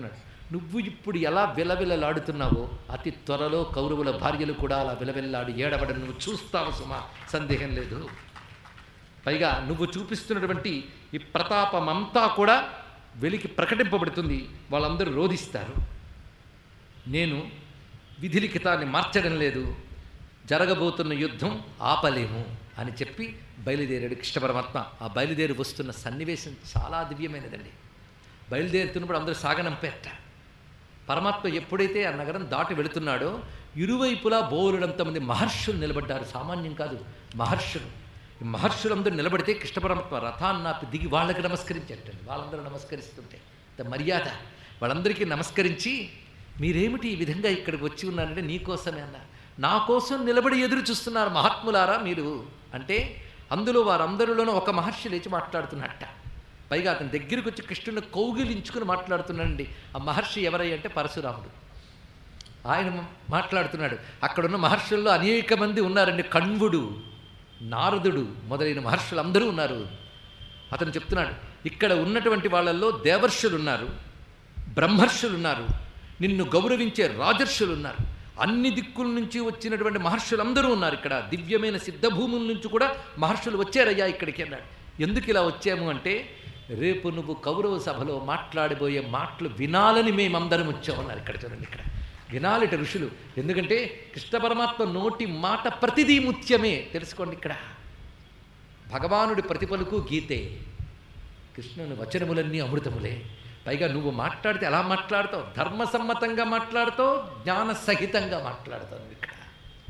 నువ్వు ఇప్పుడు ఎలా విలవిలలాడుతున్నావో అతి త్వరలో కౌరవుల భార్యలు కూడా అలా విలవిల్లాడి ఏడవడం నువ్వు చూస్తావు సుమా సందేహం లేదు పైగా నువ్వు చూపిస్తున్నటువంటి ఈ ప్రతాపమంతా కూడా వెలికి ప్రకటింపబడుతుంది వాళ్ళందరూ రోధిస్తారు నేను విధిలిఖితాన్ని మార్చడం లేదు జరగబోతున్న యుద్ధం ఆపలేము అని చెప్పి బయలుదేరాడు కృష్ణ పరమాత్మ ఆ బయలుదేరి వస్తున్న సన్నివేశం చాలా దివ్యమైనదండి బయలుదేరుతున్నప్పుడు అందరూ సాగనంపేట పరమాత్మ ఎప్పుడైతే ఆ నగరం దాటి వెళుతున్నాడో ఇరువైపులా బోరుడంతమంది మహర్షులు నిలబడ్డారు సామాన్యం కాదు మహర్షులు ఈ మహర్షులందరూ నిలబడితే కృష్ణ పరమాత్మ రథాన్నాపి దిగి వాళ్ళకి నమస్కరించేటండి వాళ్ళందరూ నమస్కరిస్తుంటే ఇంత మర్యాద వాళ్ళందరికీ నమస్కరించి మీరేమిటి ఈ విధంగా ఇక్కడికి వచ్చి ఉన్నారంటే నీకోసమే అన్న నా కోసం నిలబడి ఎదురు చూస్తున్నారు మహాత్ములారా మీరు అంటే అందులో వారందరిలోనూ ఒక మహర్షి లేచి మాట్లాడుతున్నట్ట పైగా అతని దగ్గరికి వచ్చి కృష్ణుని కౌగిలించుకుని మాట్లాడుతున్నాడండి ఆ మహర్షి ఎవరై అంటే పరశురాముడు ఆయన మాట్లాడుతున్నాడు అక్కడున్న మహర్షుల్లో అనేక మంది ఉన్నారండి కణ్వుడు నారదుడు మొదలైన మహర్షులు అందరూ ఉన్నారు అతను చెప్తున్నాడు ఇక్కడ ఉన్నటువంటి వాళ్ళల్లో దేవర్షులు ఉన్నారు బ్రహ్మర్షులు ఉన్నారు నిన్ను గౌరవించే రాజర్షులు ఉన్నారు అన్ని దిక్కుల నుంచి వచ్చినటువంటి మహర్షులందరూ ఉన్నారు ఇక్కడ దివ్యమైన సిద్ధభూముల నుంచి కూడా మహర్షులు వచ్చారయ్యా ఇక్కడికి అన్నాడు ఎందుకు ఇలా వచ్చాము అంటే రేపు నువ్వు కౌరవ సభలో మాట్లాడబోయే మాటలు వినాలని మేమందరం వచ్చామన్నారు ఇక్కడ చూడండి ఇక్కడ వినాలిట ఋషులు ఎందుకంటే కృష్ణ పరమాత్మ నోటి మాట ప్రతిదీ ముత్యమే తెలుసుకోండి ఇక్కడ భగవానుడి ప్రతిపలుకు గీతే కృష్ణుని వచనములన్నీ అమృతములే పైగా నువ్వు మాట్లాడితే ఎలా మాట్లాడతావు ధర్మసమ్మతంగా మాట్లాడతావు జ్ఞాన సహితంగా మాట్లాడతావు నువ్వు ఇక్కడ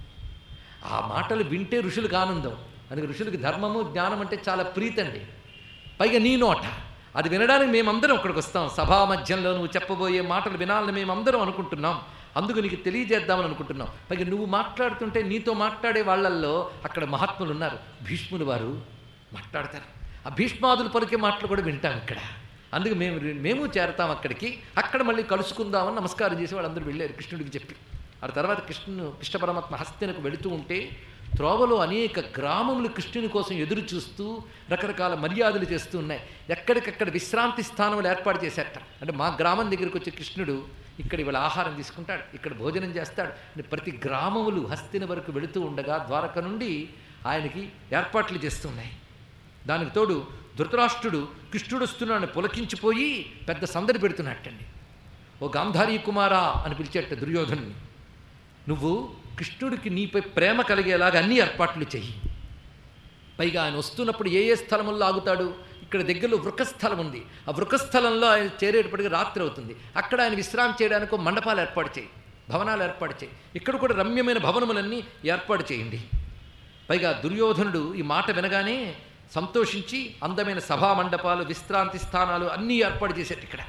ఆ మాటలు వింటే ఋషులకు ఆనందం అందుకే ఋషులకి ధర్మము జ్ఞానం అంటే చాలా ప్రీతండి పైగా నీ నోట అది వినడానికి మేమందరం ఇక్కడికి వస్తాం సభా మధ్యంలో నువ్వు చెప్పబోయే మాటలు వినాలని మేమందరం అనుకుంటున్నాం అందుకు నీకు తెలియజేద్దామని అనుకుంటున్నాం పైగా నువ్వు మాట్లాడుతుంటే నీతో మాట్లాడే వాళ్ళల్లో అక్కడ మహాత్ములు ఉన్నారు భీష్ములు వారు మాట్లాడతారు ఆ భీష్మాదులు పలికే మాటలు కూడా వింటాం ఇక్కడ అందుకు మేము మేము చేరతాం అక్కడికి అక్కడ మళ్ళీ కలుసుకుందామని నమస్కారం చేసి వాళ్ళందరూ వెళ్ళారు కృష్ణుడికి చెప్పి ఆ తర్వాత కృష్ణుడు కృష్ణ పరమాత్మ హస్తినకు వెళుతూ ఉంటే త్రోవలో అనేక గ్రామములు కృష్ణుని కోసం ఎదురు చూస్తూ రకరకాల మర్యాదలు చేస్తూ ఉన్నాయి ఎక్కడికక్కడ విశ్రాంతి స్థానములు ఏర్పాటు చేశారట అంటే మా గ్రామం దగ్గరికి వచ్చే కృష్ణుడు ఇక్కడ ఇవాళ ఆహారం తీసుకుంటాడు ఇక్కడ భోజనం చేస్తాడు అని ప్రతి గ్రామములు హస్తిన వరకు వెళుతూ ఉండగా ద్వారక నుండి ఆయనకి ఏర్పాట్లు చేస్తున్నాయి దానికి తోడు ధృతరాష్ట్రుడు కృష్ణుడు వస్తున్నాడని పులకించిపోయి పెద్ద సందడి పెడుతున్నట్టండి ఓ గాంధారీ కుమారా అని పిలిచేట దుర్యోధనుని నువ్వు కృష్ణుడికి నీపై ప్రేమ కలిగేలాగా అన్ని ఏర్పాట్లు చెయ్యి పైగా ఆయన వస్తున్నప్పుడు ఏ ఏ స్థలముల్లో ఆగుతాడు ఇక్కడ దగ్గరలో వృకస్థలం ఉంది ఆ వృకస్థలంలో ఆయన చేరేటప్పటికి రాత్రి అవుతుంది అక్కడ ఆయన విశ్రాంతి చేయడానికి ఒక మండపాలు ఏర్పాటు చేయి భవనాలు ఏర్పాటు చేయి ఇక్కడ కూడా రమ్యమైన భవనములన్నీ ఏర్పాటు చేయండి పైగా దుర్యోధనుడు ఈ మాట వినగానే సంతోషించి అందమైన సభా మండపాలు విశ్రాంతి స్థానాలు అన్నీ ఏర్పాటు చేశాడు ఇక్కడ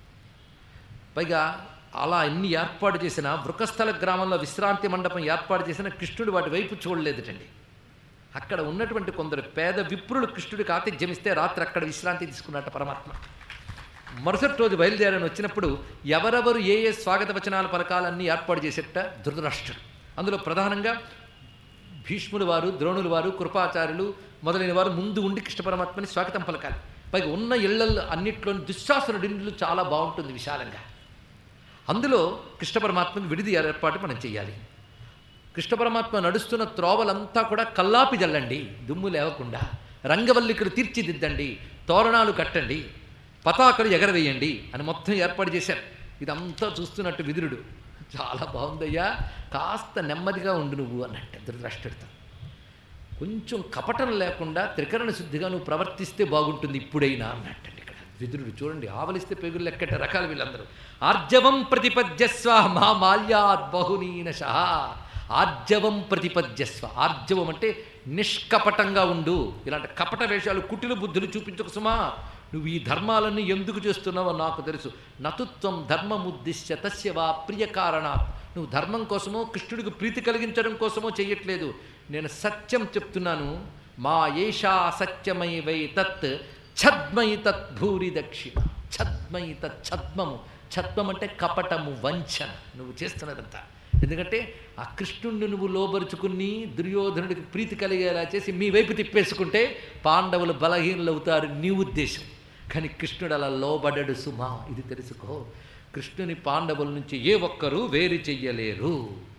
పైగా అలా అన్ని ఏర్పాటు చేసిన వృకస్థల గ్రామంలో విశ్రాంతి మండపం ఏర్పాటు చేసిన కృష్ణుడు వాటి వైపు చూడలేదుటండి అక్కడ ఉన్నటువంటి కొందరు పేద విప్రులు కృష్ణుడికి ఆతిథ్యం ఇస్తే రాత్రి అక్కడ విశ్రాంతి తీసుకున్నట్ట పరమాత్మ మరుసటి రోజు బయలుదేరని వచ్చినప్పుడు ఎవరెవరు ఏ ఏ స్వాగత వచనాల పలకాలన్నీ ఏర్పాటు చేసేట ధృతరాష్ట్రుడు అందులో ప్రధానంగా భీష్ములు వారు ద్రోణులు వారు కృపాచార్యులు మొదలైన వారు ముందు ఉండి కృష్ణ పరమాత్మని స్వాగతం పలకాలి పైగా ఉన్న ఇళ్లల్లో అన్నిట్లోని దుశ్శాసనుడి ఇల్లు చాలా బాగుంటుంది విశాలంగా అందులో కృష్ణ పరమాత్మకి విడిది ఏర్పాటు మనం చేయాలి కృష్ణ పరమాత్మ నడుస్తున్న త్రోవలంతా కూడా కల్లాపి జల్లండి దుమ్ము లేవకుండా రంగవల్లికలు తీర్చిదిద్దండి తోరణాలు కట్టండి పతాకలు ఎగరవేయండి అని మొత్తం ఏర్పాటు చేశారు ఇదంతా చూస్తున్నట్టు విదురుడు చాలా బాగుందయ్యా కాస్త నెమ్మదిగా ఉండు నువ్వు అన్నట్టు ధృతరాష్ట్రుడితో కొంచెం కపటం లేకుండా త్రికరణ శుద్ధిగా నువ్వు ప్రవర్తిస్తే బాగుంటుంది ఇప్పుడైనా అన్నట్టండి ఇక్కడ విదురుడు చూడండి ఆవలిస్తే పెగులు లెక్కట రకాలు వీళ్ళందరూ ఆర్జవం ప్రతిపద్యస్వ మా మాల్యాద్ బహునీనశ ఆర్జవం ప్రతిపద్యస్వ ఆర్జవం అంటే నిష్కపటంగా ఉండు ఇలాంటి కపట వేషాలు కుటిల బుద్ధులు చూపించకు సుమా నువ్వు ఈ ధర్మాలన్నీ ఎందుకు చేస్తున్నావో నాకు తెలుసు నతుత్వం ధర్మముద్దిశ్య తస్య వా ప్రియ కారణాత్ నువ్వు ధర్మం కోసమో కృష్ణుడికి ప్రీతి కలిగించడం కోసమో చెయ్యట్లేదు నేను సత్యం చెప్తున్నాను మా ఏషా సత్యమై వై తత్ ఛద్మై తత్ భూరి దక్షిణ ఛద్మై తత్ ఛద్మము ఛద్మం అంటే కపటము వంచన నువ్వు చేస్తున్నదంతా ఎందుకంటే ఆ కృష్ణుడిని నువ్వు లోబరుచుకుని దుర్యోధనుడికి ప్రీతి కలిగేలా చేసి మీ వైపు తిప్పేసుకుంటే పాండవులు బలహీనులు అవుతారు నీ ఉద్దేశం కానీ కృష్ణుడు అలా లోబడడు సుమా ఇది తెలుసుకో కృష్ణుని పాండవుల నుంచి ఏ ఒక్కరూ వేరు చెయ్యలేరు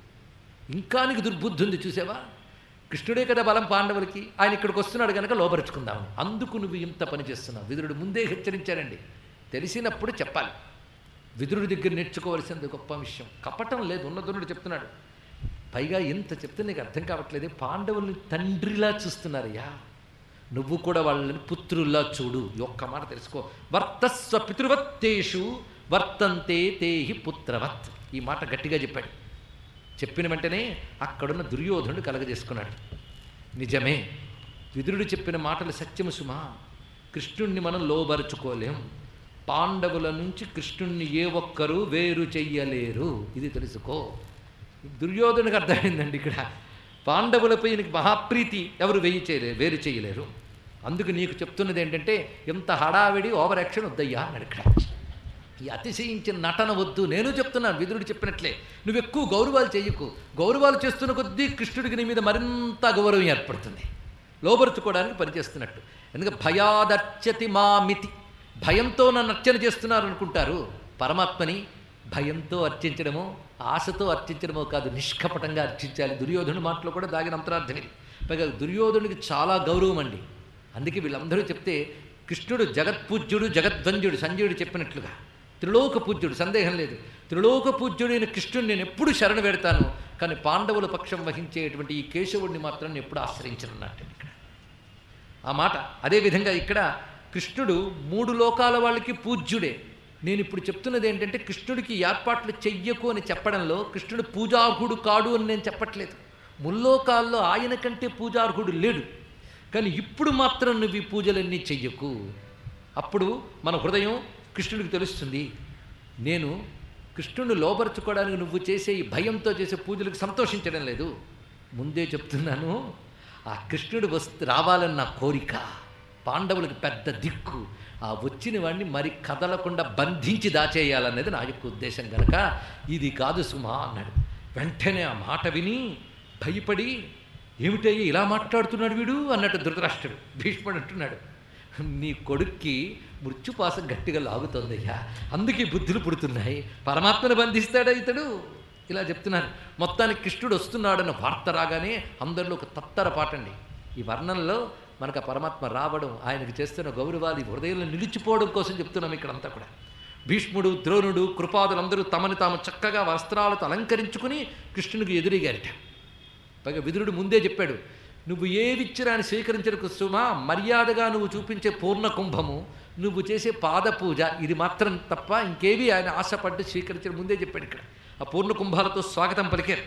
ఇంకా నీకు దుర్బుద్ధి ఉంది చూసావా కృష్ణుడే కదా బలం పాండవులకి ఆయన ఇక్కడికి వస్తున్నాడు కనుక లోపరుచుకుందామని అందుకు నువ్వు ఇంత పని చేస్తున్నావు విదురుడు ముందే హెచ్చరించారండి తెలిసినప్పుడు చెప్పాలి విదురుడి దగ్గర నేర్చుకోవలసింది గొప్ప విషయం కపటం లేదు ఉన్నదునుడు చెప్తున్నాడు పైగా ఎంత చెప్తే నీకు అర్థం కావట్లేదే పాండవుల్ని తండ్రిలా చూస్తున్నారయ్యా నువ్వు కూడా వాళ్ళని పుత్రుల్లా చూడు ఈ ఒక్క మాట తెలుసుకో వర్తస్వ పితృవత్తేషు వర్తంతే తేహి పుత్రవత్ ఈ మాట గట్టిగా చెప్పాడు చెప్పిన వెంటనే అక్కడున్న దుర్యోధనుడు కలగజేసుకున్నాడు నిజమే విదురుడు చెప్పిన మాటలు సత్యము సుమా కృష్ణుణ్ణి మనం లోబరుచుకోలేం పాండవుల నుంచి కృష్ణుణ్ణి ఏ ఒక్కరూ వేరు చెయ్యలేరు ఇది తెలుసుకో దుర్యోధనుడికి అర్థమైందండి ఇక్కడ పాండవులపై నీకు మహాప్రీతి ఎవరు వేయి చేయలేరు వేరు చేయలేరు అందుకు నీకు చెప్తున్నది ఏంటంటే ఎంత హడావిడి ఓవర్ యాక్షన్ వద్దయ్యా అన్నాడు ఇక్కడ ఈ అతిశయించిన నటన వద్దు నేను చెప్తున్నాను విదురుడు చెప్పినట్లే నువ్వు ఎక్కువ గౌరవాలు చేయకు గౌరవాలు చేస్తున్న కొద్దీ కృష్ణుడికి నీ మీద మరింత గౌరవం ఏర్పడుతుంది లోబరుచుకోవడానికి పనిచేస్తున్నట్టు ఎందుకంటే భయాదర్చతి మామితి భయంతో నన్ను అర్చన చేస్తున్నారు అనుకుంటారు పరమాత్మని భయంతో అర్చించడమో ఆశతో అర్చించడమో కాదు నిష్కపటంగా అర్చించాలి దుర్యోధనుడి మాటలో కూడా దాగిన అంతరార్థం ఇది పైగా దుర్యోధనుడికి చాలా గౌరవం అండి అందుకే వీళ్ళందరూ చెప్తే కృష్ణుడు జగత్పూజ్యుడు జగద్వంజుడు సంజయుడు చెప్పినట్లుగా త్రిలోక పూజ్యుడు సందేహం లేదు త్రిలోక పూజ్యుడైన కృష్ణుడిని నేను ఎప్పుడు శరణు పెడతాను కానీ పాండవుల పక్షం వహించేటువంటి ఈ కేశవుడిని మాత్రం నేను ఎప్పుడు ఆశ్రయించనున్నట్టు ఇక్కడ ఆ మాట అదేవిధంగా ఇక్కడ కృష్ణుడు మూడు లోకాల వాళ్ళకి పూజ్యుడే నేను ఇప్పుడు చెప్తున్నది ఏంటంటే కృష్ణుడికి ఏర్పాట్లు చెయ్యకు అని చెప్పడంలో కృష్ణుడు పూజార్హుడు కాడు అని నేను చెప్పట్లేదు ముల్లోకాల్లో ఆయన కంటే పూజార్హుడు లేడు కానీ ఇప్పుడు మాత్రం నువ్వు ఈ పూజలన్నీ చెయ్యకు అప్పుడు మన హృదయం కృష్ణుడికి తెలుస్తుంది నేను కృష్ణుడిని లోపరుచుకోవడానికి నువ్వు చేసే ఈ భయంతో చేసే పూజలకు సంతోషించడం లేదు ముందే చెప్తున్నాను ఆ కృష్ణుడు వస్తు రావాలని నా కోరిక పాండవులకు పెద్ద దిక్కు ఆ వచ్చిన వాడిని మరి కదలకుండా బంధించి దాచేయాలనేది నా యొక్క ఉద్దేశం కనుక ఇది కాదు సుమా అన్నాడు వెంటనే ఆ మాట విని భయపడి ఏమిటయ్యి ఇలా మాట్లాడుతున్నాడు వీడు అన్నట్టు ధృతరాష్ట్రుడు భీష్ముడు అంటున్నాడు నీ కొడుక్కి మృత్యుపాసం గట్టిగా లాగుతోందయ్యా అందుకే బుద్ధులు పుడుతున్నాయి పరమాత్మను బంధిస్తాడా ఇతడు ఇలా చెప్తున్నారు మొత్తానికి కృష్ణుడు వస్తున్నాడన్న వార్త రాగానే అందరిలో ఒక తత్తర పాటండి ఈ వర్ణనలో మనకు ఆ పరమాత్మ రావడం ఆయనకు చేస్తున్న గౌరవాలు ఈ హృదయంలో నిలిచిపోవడం కోసం చెప్తున్నాం ఇక్కడంతా కూడా భీష్ముడు ద్రోణుడు కృపాదులందరూ తమని తాము చక్కగా వస్త్రాలతో అలంకరించుకుని కృష్ణునికి ఎదురిగారట పైగా విదురుడు ముందే చెప్పాడు నువ్వు ఏవిచ్చినా అని స్వీకరించిన కుసుమా మర్యాదగా నువ్వు చూపించే పూర్ణ కుంభము నువ్వు చేసే పాద పూజ ఇది మాత్రం తప్ప ఇంకేవి ఆయన ఆశపడ్డు స్వీకరించిన ముందే చెప్పాడు ఇక్కడ ఆ పూర్ణ కుంభాలతో స్వాగతం పలికారు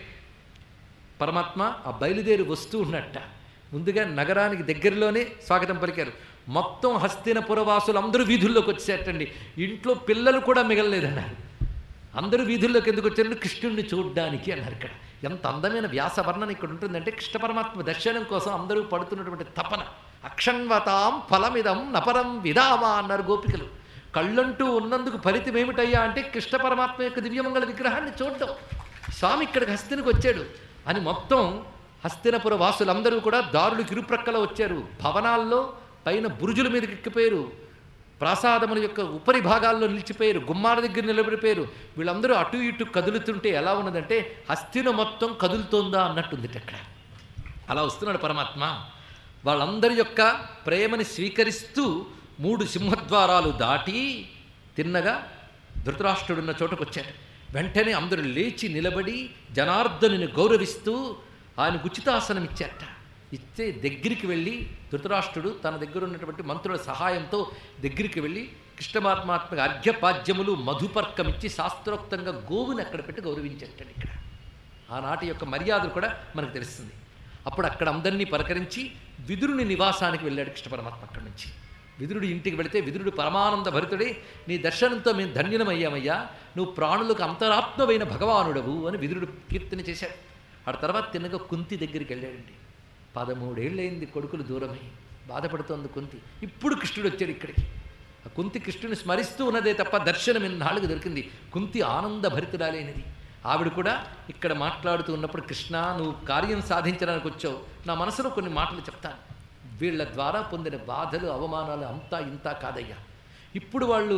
పరమాత్మ ఆ బయలుదేరి వస్తూ ఉన్నట్ట ముందుగా నగరానికి దగ్గరలోనే స్వాగతం పలికారు మొత్తం హస్తినపుర వాసులు అందరూ వీధుల్లోకి వచ్చేటండి ఇంట్లో పిల్లలు కూడా మిగలలేదన్నారు అందరూ వీధుల్లోకి ఎందుకు వచ్చారు కృష్ణుడిని చూడ్డానికి అన్నారు ఇక్కడ ఎంత అందమైన వ్యాస వర్ణన ఇక్కడ ఉంటుందంటే కృష్ణ పరమాత్మ దర్శనం కోసం అందరూ పడుతున్నటువంటి తపన అక్షణ్వతాం ఫలమిదం నపరం విదామా అన్నారు గోపికలు కళ్ళంటూ ఉన్నందుకు ఫలితం ఏమిటయ్యా అంటే కృష్ణ పరమాత్మ యొక్క దివ్యమంగళ విగ్రహాన్ని చూడటం స్వామి ఇక్కడికి హస్తినికి వచ్చాడు అని మొత్తం హస్తినపుర వాసులందరూ కూడా దారులకు ఇరుప్రక్కల వచ్చారు భవనాల్లో పైన బురుజుల మీదకి ఎక్కిపోయారు ప్రాసాదముల యొక్క ఉపరి భాగాల్లో నిలిచిపోయారు గుమ్మాల దగ్గర నిలబడిపోయారు వీళ్ళందరూ అటు ఇటు కదులుతుంటే ఎలా ఉన్నదంటే హస్తిన మొత్తం కదులుతోందా అన్నట్టుంది అక్కడ అలా వస్తున్నాడు పరమాత్మ వాళ్ళందరి యొక్క ప్రేమని స్వీకరిస్తూ మూడు సింహద్వారాలు దాటి తిన్నగా ధృతరాష్ట్రుడున్న చోటకు వచ్చాడు వెంటనే అందరూ లేచి నిలబడి జనార్దనుని గౌరవిస్తూ ఆయన ఉచితాసనం ఇచ్చారట ఇచ్చే దగ్గరికి వెళ్ళి ధృతరాష్ట్రుడు తన దగ్గర ఉన్నటువంటి మంత్రుల సహాయంతో దగ్గరికి వెళ్ళి కృష్ణ పరమాత్మకు అర్ఘ్యపాద్యములు మధుపర్కమిచ్చి శాస్త్రోక్తంగా గోవుని అక్కడ పెట్టి గౌరవించేటండి ఇక్కడ ఆనాటి యొక్క మర్యాదలు కూడా మనకు తెలుస్తుంది అప్పుడు అక్కడ అందరినీ పలకరించి విదురుని నివాసానికి వెళ్ళాడు కృష్ణ పరమాత్మ అక్కడి నుంచి విదురుడి ఇంటికి వెళితే విదురుడు పరమానంద భరితుడే నీ దర్శనంతో మేము ధన్యులమయ్యామయ్యా నువ్వు ప్రాణులకు అంతరాత్మమైన భగవానుడవు అని విదురుడు కీర్తన చేశాడు ఆ తర్వాత తిన్నగా కుంతి దగ్గరికి వెళ్ళాడండి పదమూడేళ్ళైంది కొడుకులు దూరమై బాధపడుతోంది కుంతి ఇప్పుడు కృష్ణుడు వచ్చాడు ఇక్కడికి ఆ కుంతి కృష్ణుని స్మరిస్తూ ఉన్నదే తప్ప దర్శనం ఇన్నాళ్ళకు దొరికింది కుంతి ఆనంద భరితురాలైనది ఆవిడ కూడా ఇక్కడ మాట్లాడుతూ ఉన్నప్పుడు కృష్ణ నువ్వు కార్యం సాధించడానికి వచ్చావు నా మనసులో కొన్ని మాటలు చెప్తాను వీళ్ళ ద్వారా పొందిన బాధలు అవమానాలు అంతా ఇంతా కాదయ్యా ఇప్పుడు వాళ్ళు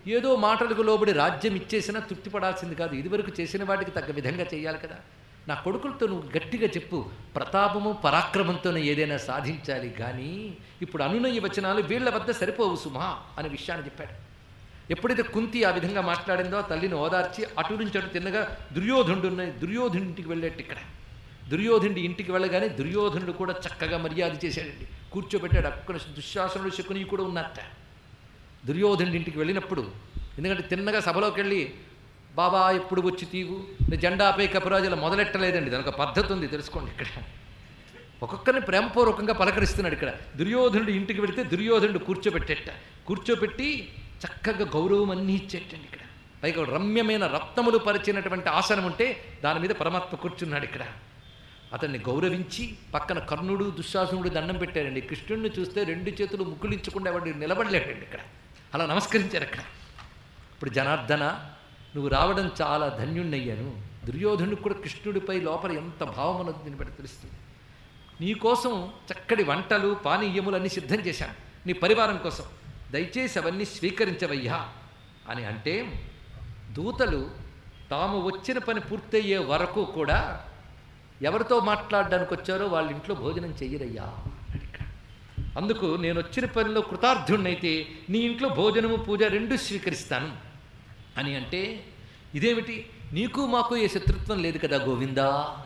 ఏదో మాటలకు లోబడి రాజ్యం ఇచ్చేసినా తృప్తిపడాల్సింది కాదు ఇదివరకు చేసిన వాటికి తగ్గ విధంగా చేయాలి కదా నా కొడుకులతో నువ్వు గట్టిగా చెప్పు ప్రతాపము పరాక్రమంతోనే ఏదైనా సాధించాలి కానీ ఇప్పుడు అనునయ వచనాలు వీళ్ళ వద్ద సరిపోవు సుమా అనే విషయాన్ని చెప్పాడు ఎప్పుడైతే కుంతి ఆ విధంగా మాట్లాడిందో ఆ తల్లిని ఓదార్చి అటు నుంచి అటు తిన్నగా దుర్యోధనుడు దుర్యోధనుడి ఇంటికి వెళ్ళేట్టు ఇక్కడ దుర్యోధనుడి ఇంటికి వెళ్ళగానే దుర్యోధనుడు కూడా చక్కగా మర్యాద చేశాడండి కూర్చోబెట్టాడు అక్కడ దుశ్శాసనుడు శకుని కూడా ఉన్నట్ట దుర్యోధనుడి ఇంటికి వెళ్ళినప్పుడు ఎందుకంటే తిన్నగా సభలోకి వెళ్ళి బాబా ఎప్పుడు వచ్చి తీవు నీ జెండాపై కపురాజులు మొదలెట్టలేదండి దానికి ఒక పద్ధతి ఉంది తెలుసుకోండి ఇక్కడ ఒక్కొక్కరిని ప్రేమపూర్వకంగా పలకరిస్తున్నాడు ఇక్కడ దుర్యోధనుడు ఇంటికి వెళితే దుర్యోధనుడు కూర్చోబెట్టేట కూర్చోబెట్టి చక్కగా గౌరవం అన్నీ ఇచ్చేటండి ఇక్కడ పైగా ఒక రమ్యమైన రత్నములు పరిచినటువంటి ఆసనం ఉంటే దాని మీద పరమాత్మ కూర్చున్నాడు ఇక్కడ అతన్ని గౌరవించి పక్కన కర్ణుడు దుశ్శాసనుడు దండం పెట్టారండి కృష్ణుడిని చూస్తే రెండు చేతులు ముక్కులించకుండా వాడు నిలబడలేడండి ఇక్కడ అలా నమస్కరించారు అక్కడ ఇప్పుడు జనార్దన నువ్వు రావడం చాలా ధన్యుణ్ణయ్యాను దుర్యోధనుడికి కూడా కృష్ణుడిపై లోపల ఎంత భావం ఉన్నది దీన్ని బట్టి తెలుస్తుంది నీకోసం చక్కటి వంటలు పానీయములు అన్నీ సిద్ధం చేశాను నీ పరివారం కోసం దయచేసి అవన్నీ స్వీకరించవయ్యా అని అంటే దూతలు తాము వచ్చిన పని పూర్తయ్యే వరకు కూడా ఎవరితో మాట్లాడడానికి వచ్చారో వాళ్ళ ఇంట్లో భోజనం చెయ్యరయ్యా అన్నాడు ఇక్కడ. అందుకు నేను వచ్చిన పనిలో కృతార్థుణ్ణైతే నీ ఇంట్లో భోజనము పూజ రెండు స్వీకరిస్తాను అని అంటే ఇదేమిటి నీకు మాకు ఏ శత్రుత్వం లేదు కదా గోవిందా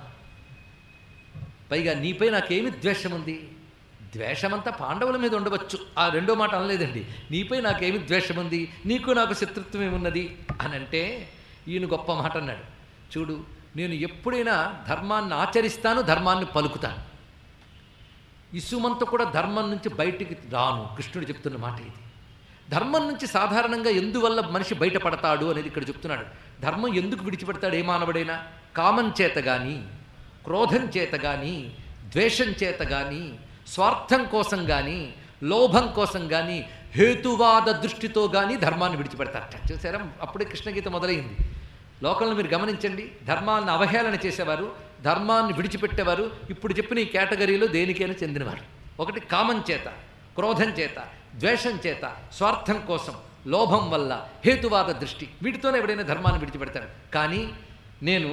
పైగా నీపై నాకేమి ద్వేషం ఉంది ద్వేషమంతా పాండవుల మీద ఉండవచ్చు ఆ రెండో మాట అనలేదండి నీపై నాకేమి ద్వేషం ఉంది నీకు నాకు శత్రుత్వం ఏమున్నది అని అంటే ఈయన గొప్ప మాట అన్నాడు చూడు నేను ఎప్పుడైనా ధర్మాన్ని ఆచరిస్తాను ధర్మాన్ని పలుకుతాను ఇసుమంత కూడా ధర్మం నుంచి బయటికి రాను కృష్ణుడు చెప్తున్న మాట ఇది ధర్మం నుంచి సాధారణంగా ఎందువల్ల మనిషి బయటపడతాడు అనేది ఇక్కడ చెప్తున్నాడు ధర్మం ఎందుకు విడిచిపెడతాడు ఏ మానవుడైనా కామం చేత కానీ క్రోధం చేత కానీ ద్వేషం చేత కానీ స్వార్థం కోసం కానీ లోభం కోసం కానీ హేతువాద దృష్టితో కానీ ధర్మాన్ని విడిచిపెడతారట చూసారా అప్పుడే కృష్ణగీత మొదలైంది లోకంలో మీరు గమనించండి ధర్మాన్ని అవహేళన చేసేవారు ధర్మాన్ని విడిచిపెట్టేవారు ఇప్పుడు చెప్పిన ఈ కేటగిరీలో దేనికైనా చెందినవారు ఒకటి కామం చేత క్రోధం చేత ద్వేషం చేత స్వార్థం కోసం లోభం వల్ల హేతువాద దృష్టి వీటితోనే ఎవడైనా ధర్మాన్ని విడిచిపెడతాడు కానీ నేను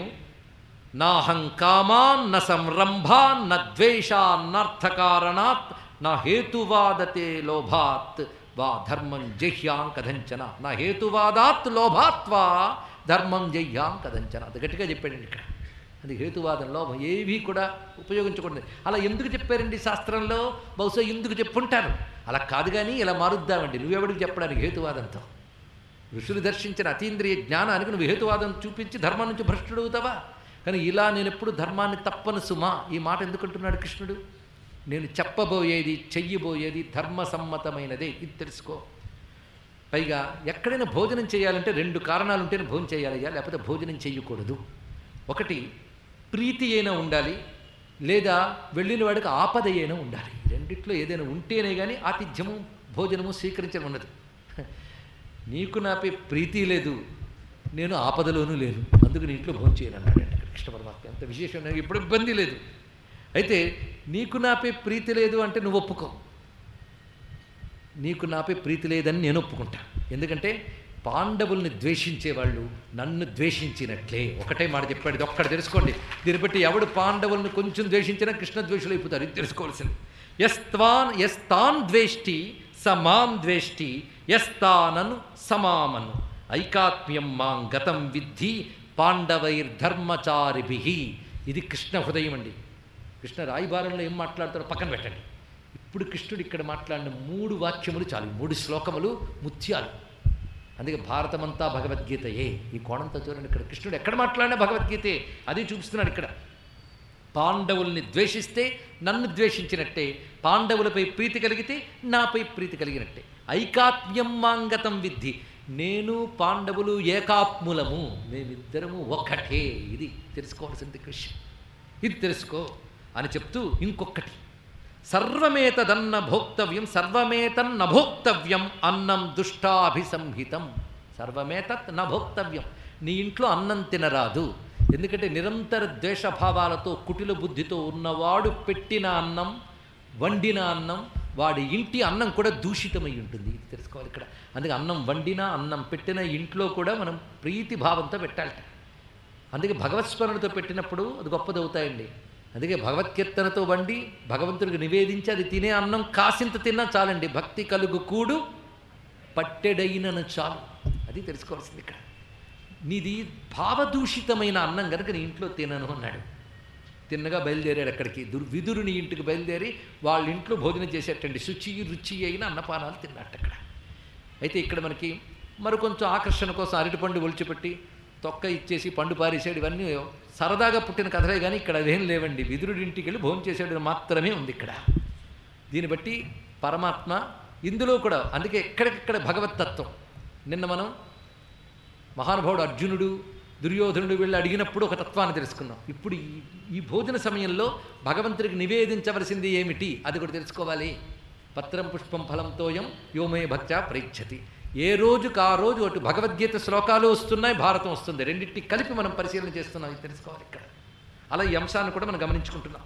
నాహంకామాన్ న సంరంభాన్ న ద్వేషాన్నర్థకారణాత్ నా హేతువాదతే లోభాత్ వా ధర్మం జహ్యాం కథంచన నా హేతువాదాత్ లోభాత్వా ధర్మం జహ్యాం కథంచన అది గట్టిగా చెప్పాడండి ఇక్కడ అది హేతువాదం లోభం ఏవీ కూడా ఉపయోగించకూడదు అలా ఎందుకు చెప్పారండి శాస్త్రంలో బహుశా ఎందుకు చెప్పుంటారు అలా కాదు కానీ ఇలా మారుద్దామండి నువ్వెవడికి చెప్పడానికి హేతువాదంతో ఋషులు దర్శించిన అతీంద్రియ జ్ఞానానికి నువ్వు హేతువాదం చూపించి ధర్మం నుంచి భ్రష్టుడవుతావా కానీ ఇలా నేను ఎప్పుడు ధర్మాన్ని తప్పను సుమా ఈ మాట ఎందుకంటున్నాడు కృష్ణుడు నేను చెప్పబోయేది చెయ్యబోయేది ధర్మసమ్మతమైనదే ఇది తెలుసుకో పైగా ఎక్కడైనా భోజనం చేయాలంటే రెండు కారణాలు ఉంటేనే భోజనం చేయాలయ్యా లేకపోతే భోజనం చేయకూడదు ఒకటి ప్రీతి అయినా ఉండాలి లేదా వెళ్ళిన వాడికి ఆపద అయినా ఉండాలి ఈ రెండిట్లో ఏదైనా ఉంటేనే కానీ ఆతిథ్యము భోజనము స్వీకరించడం ఉన్నది నీకు నాపై ప్రీతి లేదు నేను ఆపదలోనూ లేను అందుకు నీ ఇంట్లో భోజనం చేయను అన్నాడు ఇక్కడ కృష్ణ పరమాత్మ ఎంత విశేషం నాకు ఇప్పుడు ఇబ్బంది లేదు అయితే నీకు నాపై ప్రీతి లేదు అంటే నువ్వు ఒప్పుకో నీకు నాపై ప్రీతి లేదని నేను ఒప్పుకుంటా ఎందుకంటే పాండవుల్ని ద్వేషించేవాళ్ళు నన్ను ద్వేషించినట్లే ఒకటే మాట చెప్పాడు ఇది ఒక్కటి తెలుసుకోండి దీన్ని బట్టి ఎవడు పాండవుల్ని కొంచెం ద్వేషించినా కృష్ణ ద్వేషులు అయిపోతారు ఇది తెలుసుకోవాల్సింది ఎస్త్వాన్ ఎస్తాన్ ద్వేష్టి స మాం ద్వేష్టి ఎస్తానను సమామను ఐకాత్మ్యం మాం గతం విద్ధి పాండవైర్ధర్మచారిభి ఇది కృష్ణ హృదయం అండి కృష్ణ రాయిబారంలో ఏం మాట్లాడతారో పక్కన పెట్టండి ఇప్పుడు కృష్ణుడు ఇక్కడ మాట్లాడిన మూడు వాక్యములు చాలు ఈ మూడు శ్లోకములు ముత్యాలు అందుకే భారతమంతా భగవద్గీతయే ఈ కోణంతో చూడండి ఇక్కడ కృష్ణుడు ఎక్కడ మాట్లాడినా భగవద్గీతే అది చూపిస్తున్నాడు ఇక్కడ పాండవుల్ని ద్వేషిస్తే నన్ను ద్వేషించినట్టే పాండవులపై ప్రీతి కలిగితే నాపై ప్రీతి కలిగినట్టే ఐకాత్మ్యం మాంగతం విద్ధి నేను పాండవులు ఏకాత్ములము మేమిద్దరము ఒక్కటే ఇది తెలుసుకోవాల్సింది విషయం ఇది తెలుసుకో అని చెప్తూ ఇంకొకటి సర్వమేతదన్న భోక్తవ్యం సర్వమేతన్న భోక్తవ్యం అన్నం దుష్టాభిసంహితం సర్వమేతత్ న భోక్తవ్యం నీ ఇంట్లో అన్నం తినరాదు ఎందుకంటే నిరంతర ద్వేషభావాలతో కుటిల బుద్ధితో ఉన్నవాడు పెట్టిన అన్నం వండిన అన్నం వాడి ఇంటి అన్నం కూడా దూషితమై ఉంటుంది ఇది తెలుసుకోవాలి ఇక్కడ అందుకే అన్నం వండినా అన్నం పెట్టిన ఇంట్లో కూడా మనం ప్రీతి భావంతో పెట్టాలట అందుకే భగవత్ స్మరణతో పెట్టినప్పుడు అది గొప్పదవుతాయండి అందుకే భగవత్కీర్తనతో వండి భగవంతుడికి నివేదించి అది తినే అన్నం కాసింత తిన్నా చాలండి భక్తి కలుగు కూడు పట్టెడైనను చాలు అది తెలుసుకోవాల్సింది ఇక్కడ నీది భావదూషితమైన అన్నం కనుక నీ ఇంట్లో తినను అన్నాడు తిన్నగా బయలుదేరాడు అక్కడికి దుర్ విదురుని ఇంటికి బయలుదేరి వాళ్ళ ఇంట్లో భోజనం చేసేటండి శుచి రుచి అయిన అన్నపానాలు తిన్నట్టు అక్కడ అయితే ఇక్కడ మనకి మరి కొంచెం ఆకర్షణ కోసం అరటిపండు ఒలిచిపెట్టి తొక్క ఇచ్చేసి పండు పారేసాడు ఇవన్నీ సరదాగా పుట్టిన కథలే కానీ ఇక్కడ అదేం లేవండి విదురుడి ఇంటికి వెళ్ళి భోజనం చేసాడు మాత్రమే ఉంది ఇక్కడ దీన్ని బట్టి పరమాత్మ ఇందులో కూడా అందుకే ఎక్కడికెక్కడ భగవత్ తత్వం నిన్న మనం మహానుభావుడు అర్జునుడు దుర్యోధనుడు వెళ్ళి అడిగినప్పుడు ఒక తత్వాన్ని తెలుసుకున్నాం ఇప్పుడు ఈ ఈ భోజన సమయంలో భగవంతుడికి నివేదించవలసింది ఏమిటి అది కూడా తెలుసుకోవాలి పత్రం పుష్పం ఫలంతోయం యోమే భక్త్యా ప్రేక్షతి ఏ రోజుకు ఆ రోజు అటు భగవద్గీత శ్లోకాలు వస్తున్నాయి భారతం వస్తుంది రెండింటిని కలిపి మనం పరిశీలన చేస్తున్నాం ఇది తెలుసుకోవాలి ఇక్కడ అలా ఈ అంశాన్ని కూడా మనం గమనించుకుంటున్నాం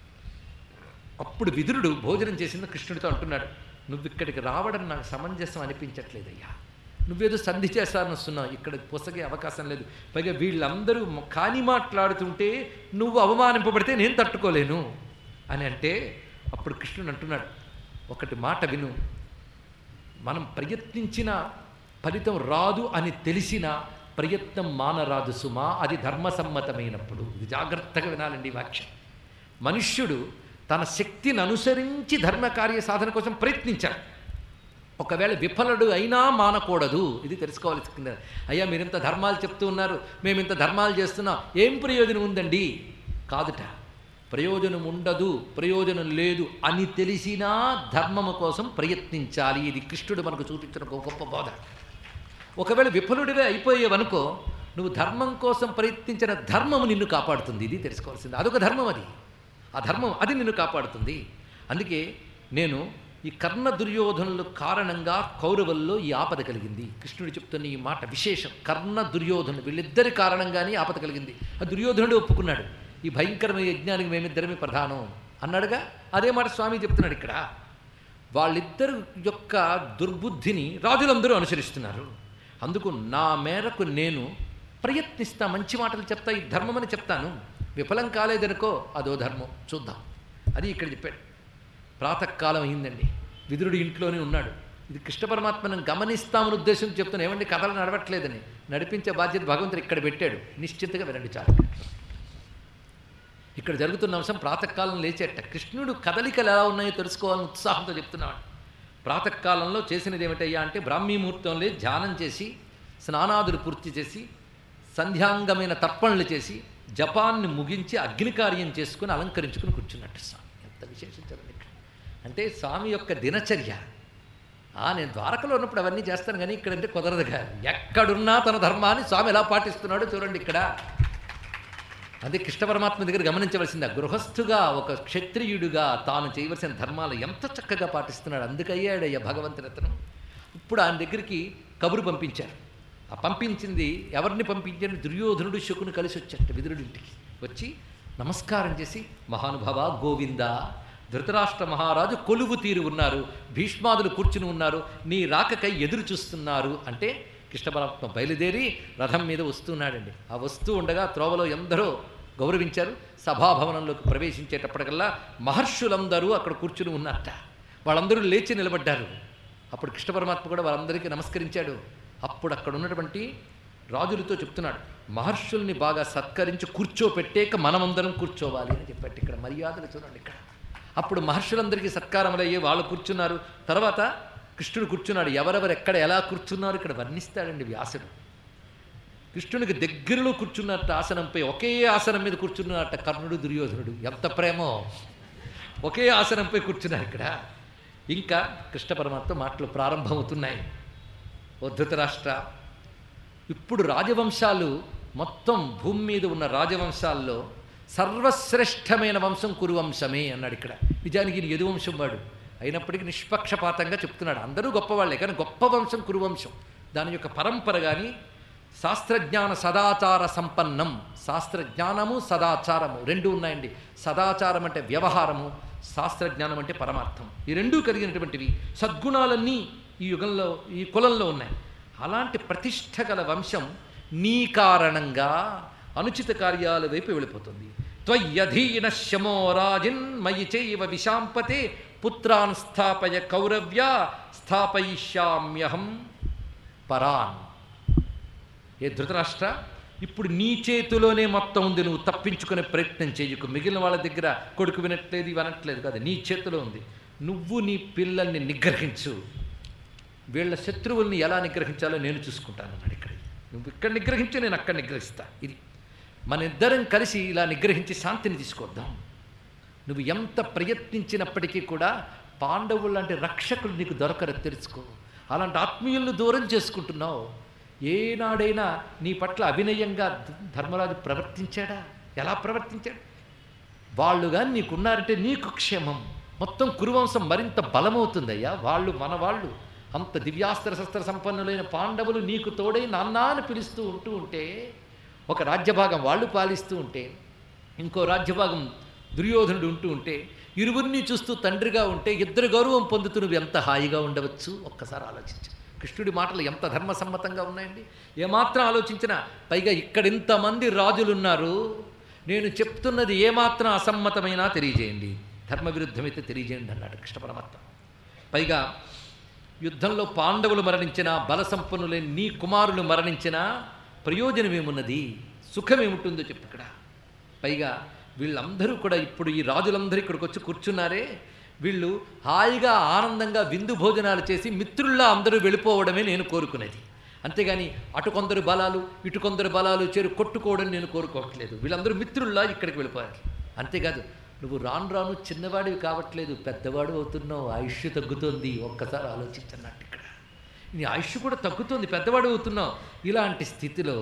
అప్పుడు విదురుడు భోజనం చేసిన కృష్ణుడితో అంటున్నాడు నువ్వు ఇక్కడికి రావడం నాకు సమంజసం అనిపించట్లేదయ్యా నువ్వేదో సంధి చేస్తానని వస్తున్నావు ఇక్కడ పొసగే అవకాశం లేదు పైగా వీళ్ళందరూ మ- కాని మాట్లాడుతుంటే నువ్వు అవమానింపబడితే నేను తట్టుకోలేను అని అంటే అప్పుడు కృష్ణుడు అంటున్నాడు ఒకటి మాట విను మనం ప్రయత్నించిన ఫలితం రాదు అని తెలిసిన ప్రయత్నం మానరాదు సుమా అది ధర్మసమ్మతమైనప్పుడు ఇది జాగ్రత్తగా వినాలండి ఈ వాక్యం మనుష్యుడు తన శక్తిని అనుసరించి ధర్మకార్య సాధన కోసం ప్రయత్నించాడు ఒకవేళ విఫలుడు అయినా మానకూడదు ఇది తెలుసుకోవాల్సింది అయ్యా మీరు ఇంత ధర్మాలు చెప్తూ ఉన్నారు మేము ఇంత ధర్మాలు చేస్తున్నాం ఏం ప్రయోజనం ఉందండి కాదుట ప్రయోజనం ఉండదు ప్రయోజనం లేదు అని తెలిసినా ధర్మము కోసం ప్రయత్నించాలి ఇది కృష్ణుడు మనకు చూపించిన ఒక గొప్ప బోధ ఒకవేళ విఫలుడివే అయిపోయేవనుకో నువ్వు ధర్మం కోసం ప్రయత్నించిన ధర్మము నిన్ను కాపాడుతుంది ఇది తెలుసుకోవాల్సింది అదొక ధర్మం అది ఆ ధర్మం అది నిన్ను కాపాడుతుంది అందుకే నేను ఈ కర్ణ దుర్యోధనుల కారణంగా కౌరవుల్లో ఈ ఆపద కలిగింది కృష్ణుడు చెప్తున్న ఈ మాట విశేషం కర్ణ దుర్యోధను వీళ్ళిద్దరి కారణంగానే ఆపద కలిగింది ఆ దుర్యోధనుడు ఒప్పుకున్నాడు ఈ భయంకరమైన యజ్ఞానికి మేమిద్దరమే ప్రధానం అన్నాడుగా అదే మాట స్వామి చెప్తున్నాడు ఇక్కడ వాళ్ళిద్దరు యొక్క దుర్బుద్ధిని రాజులందరూ అనుసరిస్తున్నారు అందుకు నా మేరకు నేను ప్రయత్నిస్తా మంచి మాటలు చెప్తా ఈ ధర్మమని చెప్తాను విఫలం కాలేదనుకో అదో ధర్మం చూద్దాం అది ఇక్కడ చెప్పాడు ప్రాతకాలం అయిందండి విదురుడు ఇంట్లోనే ఉన్నాడు ఇది కృష్ణ పరమాత్మను గమనిస్తామని ఉద్దేశం చెప్తున్నా ఏమండి కథలు నడవట్లేదని నడిపించే బాధ్యత భగవంతుడు ఇక్కడ పెట్టాడు నిశ్చితగా వినండి చాలు ఇక్కడ జరుగుతున్న అంశం ప్రాతకాలం లేచేట కృష్ణుడు కదలికలు ఎలా ఉన్నాయో తెలుసుకోవాలని ఉత్సాహంతో చెప్తున్నాడు ప్రాతకాలంలో చేసినది ఏమిటయ్యా అంటే బ్రాహ్మీముహూర్తంలో ధ్యానం చేసి స్నానాదులు పూర్తి చేసి సంధ్యాంగమైన తర్పణలు చేసి జపాన్ని ముగించి అగ్నికార్యం చేసుకుని అలంకరించుకుని కూర్చున్నట్టు స్వామి ఎంత విశేషించారు ఇక్కడ అంటే స్వామి యొక్క దినచర్య ఆ నేను ద్వారకలో ఉన్నప్పుడు అవన్నీ చేస్తాను కానీ ఇక్కడంటే కుదరదుగా ఎక్కడున్నా తన ధర్మాన్ని స్వామి ఎలా పాటిస్తున్నాడో చూడండి ఇక్కడ అదే కృష్ణ పరమాత్మ దగ్గర గమనించవలసింది గృహస్థుగా ఒక క్షత్రియుడిగా తాను చేయవలసిన ధర్మాలు ఎంత చక్కగా పాటిస్తున్నాడు అందుకయ్యాడయ్యా భగవంతుని అతను ఇప్పుడు ఆయన దగ్గరికి కబురు పంపించారు ఆ పంపించింది ఎవరిని పంపించారు దుర్యోధనుడు శకుని కలిసి వచ్చాట విదురుడింటికి వచ్చి నమస్కారం చేసి మహానుభావ గోవింద ధృతరాష్ట్ర మహారాజు కొలువు తీరు ఉన్నారు భీష్మాదులు కూర్చుని ఉన్నారు నీ రాకకై ఎదురు చూస్తున్నారు అంటే కృష్ణ పరమాత్మ బయలుదేరి రథం మీద వస్తున్నాడండి ఆ వస్తూ ఉండగా త్రోవలో ఎందరో గౌరవించారు సభాభవనంలోకి ప్రవేశించేటప్పటికల్లా మహర్షులందరూ అక్కడ కూర్చుని ఉన్నట్ట వాళ్ళందరూ లేచి నిలబడ్డారు అప్పుడు కృష్ణ పరమాత్మ కూడా వాళ్ళందరికీ నమస్కరించాడు అప్పుడు అక్కడ ఉన్నటువంటి రాజులతో చెప్తున్నాడు మహర్షుల్ని బాగా సత్కరించి కూర్చోపెట్టేక మనమందరం కూర్చోవాలి అని చెప్పాడు ఇక్కడ మర్యాదలు చూడండి ఇక్కడ అప్పుడు మహర్షులందరికీ సత్కారములు అయ్యి వాళ్ళు కూర్చున్నారు తర్వాత కృష్ణుడు కూర్చున్నాడు ఎవరెవరు ఎక్కడ ఎలా కూర్చున్నారు ఇక్కడ వర్ణిస్తాడండి వ్యాసుడు కృష్ణునికి దగ్గరలో కూర్చున్నట్టు ఆసనంపై ఒకే ఆసనం మీద కూర్చున్నట్ట కర్ణుడు దుర్యోధనుడు ఎంత ప్రేమో ఒకే ఆసనంపై కూర్చున్నారు ఇక్కడ ఇంకా కృష్ణ పరమాత్మ మాటలు ప్రారంభమవుతున్నాయి ఉద్ధృత రాష్ట్ర ఇప్పుడు రాజవంశాలు మొత్తం భూమి మీద ఉన్న రాజవంశాల్లో సర్వశ్రేష్టమైన వంశం కురువంశమే అన్నాడు ఇక్కడ నిజానికి ఈయన యదువంశం వాడు అయినప్పటికీ నిష్పక్షపాతంగా చెప్తున్నాడు అందరూ గొప్పవాళ్లే కానీ గొప్ప వంశం కురువంశం దాని యొక్క పరంపర కానీ శాస్త్రజ్ఞాన సదాచార సంపన్నం శాస్త్రజ్ఞానము సదాచారము రెండు ఉన్నాయండి సదాచారం అంటే వ్యవహారము శాస్త్రజ్ఞానం అంటే పరమార్థం ఈ రెండూ కలిగినటువంటివి సద్గుణాలన్నీ ఈ యుగంలో ఈ కులంలో ఉన్నాయి అలాంటి ప్రతిష్ట గల వంశం నీ కారణంగా అనుచిత కార్యాల వైపు వెళ్ళిపోతుంది త్వయ్యధీన శమో రాజిన్ మయి చైవ విశాంపతే పుత్రాన్ స్థాపయ కౌరవ్య స్థాపయిష్యామ్యహం పరాన్ ఏ ధృతరాష్ట్ర ఇప్పుడు నీ చేతిలోనే మొత్తం ఉంది నువ్వు తప్పించుకునే ప్రయత్నం చేయకు మిగిలిన వాళ్ళ దగ్గర కొడుకు వినట్లేదు ఇవి అనట్లేదు కాదు నీ చేతిలో ఉంది నువ్వు నీ పిల్లల్ని నిగ్రహించు వీళ్ళ శత్రువుల్ని ఎలా నిగ్రహించాలో నేను చూసుకుంటాను అన్నాడు ఇక్కడ నువ్వు ఇక్కడ నిగ్రహించు నేను అక్కడ నిగ్రహిస్తా ఇది మన ఇద్దరం కలిసి ఇలా నిగ్రహించి శాంతిని తీసుకొద్దాం నువ్వు ఎంత ప్రయత్నించినప్పటికీ కూడా పాండవులు లాంటి రక్షకులు నీకు దొరకరు తెలుసుకో అలాంటి ఆత్మీయులను దూరం చేసుకుంటున్నావు ఏనాడైనా నీ పట్ల అవినయంగా ధ- ధర్మరాజు ప్రవర్తించాడా ఎలా ప్రవర్తించాడు వాళ్ళు కానీ నీకున్నారంటే నీకు క్షేమం మొత్తం కురువంశం మరింత బలమవుతుందయ్యా వాళ్ళు మన వాళ్ళు అంత దివ్యాస్త్ర శస్త్ర సంపన్నులైన పాండవులు నీకు తోడై నాన్నా అని పిలుస్తూ ఉంటూ ఉంటే ఒక రాజ్యభాగం వాళ్ళు పాలిస్తూ ఉంటే ఇంకో రాజ్యభాగం దుర్యోధనుడు ఉంటూ ఉంటే ఇరువురిని చూస్తూ తండ్రిగా ఉంటే ఇద్దరు గౌరవం పొందుతూ నువ్వు ఎంత హాయిగా ఉండవచ్చు ఒక్కసారి ఆలోచించు కృష్ణుడి మాటలు ఎంత ధర్మసమ్మతంగా ఉన్నాయండి ఏమాత్రం ఆలోచించినా పైగా ఇక్కడ ఇంతమంది రాజులున్నారు నేను చెప్తున్నది ఏమాత్రం అసమ్మతమైనా తెలియజేయండి ధర్మ విరుద్ధమైతే తెలియజేయండి అన్నాడు కృష్ణ పరమాత్మ పైగా యుద్ధంలో పాండవులు మరణించిన బలసంపన్నులైన నీ కుమారులు మరణించిన ప్రయోజనమేమున్నది సుఖమేముంటుందో చెప్పు ఇక్కడ పైగా వీళ్ళందరూ కూడా ఇప్పుడు ఈ రాజులందరూ ఇక్కడికి వచ్చి కూర్చున్నారే వీళ్ళు హాయిగా ఆనందంగా విందు భోజనాలు చేసి మిత్రుల్లా అందరూ వెళ్ళిపోవడమే నేను కోరుకునేది అంతేగాని అటు కొందరు బలాలు ఇటు కొందరు బలాలు చేరు కొట్టుకోవడం నేను కోరుకోవట్లేదు వీళ్ళందరూ మిత్రుల్లా ఇక్కడికి వెళ్ళిపోయారు అంతేకాదు నువ్వు రాను రాను చిన్నవాడివి కావట్లేదు పెద్దవాడు అవుతున్నావు ఆయుష్ తగ్గుతోంది ఒక్కసారి ఆలోచించన్నట్టు ఇక్కడ నీ ఆయుష్ కూడా తగ్గుతోంది పెద్దవాడు అవుతున్నావు ఇలాంటి స్థితిలో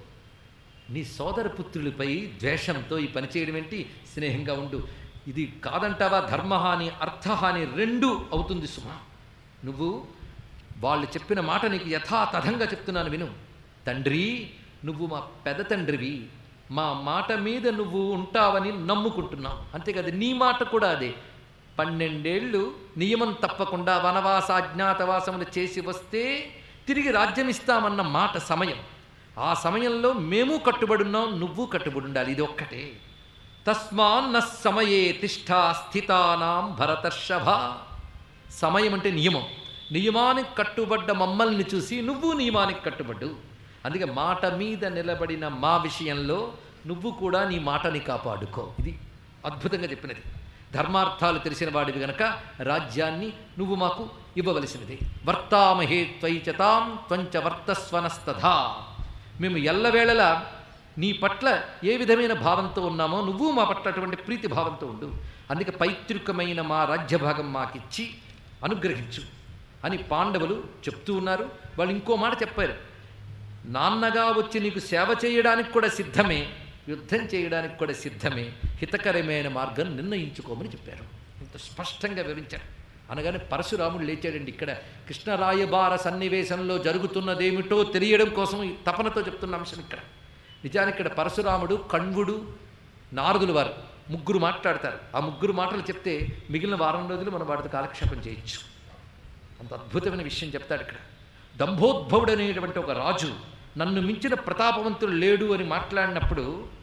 నీ సోదర పుత్రులపై ద్వేషంతో ఈ పని చేయడం ఏంటి స్నేహంగా ఉండు ఇది కాదంటావా ధర్మహాని అర్థహాని రెండు అవుతుంది సుమా నువ్వు వాళ్ళు చెప్పిన మాట నీకు యథాతథంగా చెప్తున్నాను విను తండ్రి నువ్వు మా పెద్ద తండ్రివి మా మాట మీద నువ్వు ఉంటావని నమ్ముకుంటున్నావు అంతేకాదు నీ మాట కూడా అదే పన్నెండేళ్ళు నియమం తప్పకుండా వనవాస అజ్ఞాతవాసములు చేసి వస్తే తిరిగి రాజ్యం ఇస్తామన్న మాట సమయం ఆ సమయంలో మేము కట్టుబడున్నాం నువ్వు కట్టుబడి ఉండాలి ఇది ఒక్కటే తస్మాన్న సమయే తిష్టా స్థితానాం భరతర్షభ సమయం అంటే నియమం నియమానికి కట్టుబడ్డ మమ్మల్ని చూసి నువ్వు నియమానికి కట్టుబడ్డు అందుకే మాట మీద నిలబడిన మా విషయంలో నువ్వు కూడా నీ మాటని కాపాడుకో ఇది అద్భుతంగా చెప్పినది ధర్మార్థాలు తెలిసిన వాడివి గనక రాజ్యాన్ని నువ్వు మాకు ఇవ్వవలసినది వర్తామహే త్వైచతాం త్వంచ వర్తస్వనస్తథా మేము ఎల్లవేళలా నీ పట్ల ఏ విధమైన భావంతో ఉన్నామో నువ్వు మా పట్ల అటువంటి ప్రీతి భావంతో ఉండు అందుకే పైతృకమైన మా రాజ్యభాగం మాకిచ్చి అనుగ్రహించు అని పాండవులు చెప్తూ ఉన్నారు వాళ్ళు ఇంకో మాట చెప్పారు నాన్నగా వచ్చి నీకు సేవ చేయడానికి కూడా సిద్ధమే యుద్ధం చేయడానికి కూడా సిద్ధమే హితకరమైన మార్గం నిర్ణయించుకోమని చెప్పారు ఇంత స్పష్టంగా వివరించారు అనగానే పరశురాముడు లేచాడండి ఇక్కడ కృష్ణరాయబార సన్నివేశంలో జరుగుతున్నదేమిటో తెలియడం కోసం ఈ తపనతో చెప్తున్న అంశం ఇక్కడ నిజానికి ఇక్కడ పరశురాముడు కణ్వుడు నారదులు వారు ముగ్గురు మాట్లాడతారు ఆ ముగ్గురు మాటలు చెప్తే మిగిలిన వారం రోజులు మనం వాటితో కాలక్షేపం చేయొచ్చు అంత అద్భుతమైన విషయం చెప్తాడు ఇక్కడ దంభోద్భవుడు అనేటువంటి ఒక రాజు నన్ను మించిన ప్రతాపవంతుడు లేడు అని మాట్లాడినప్పుడు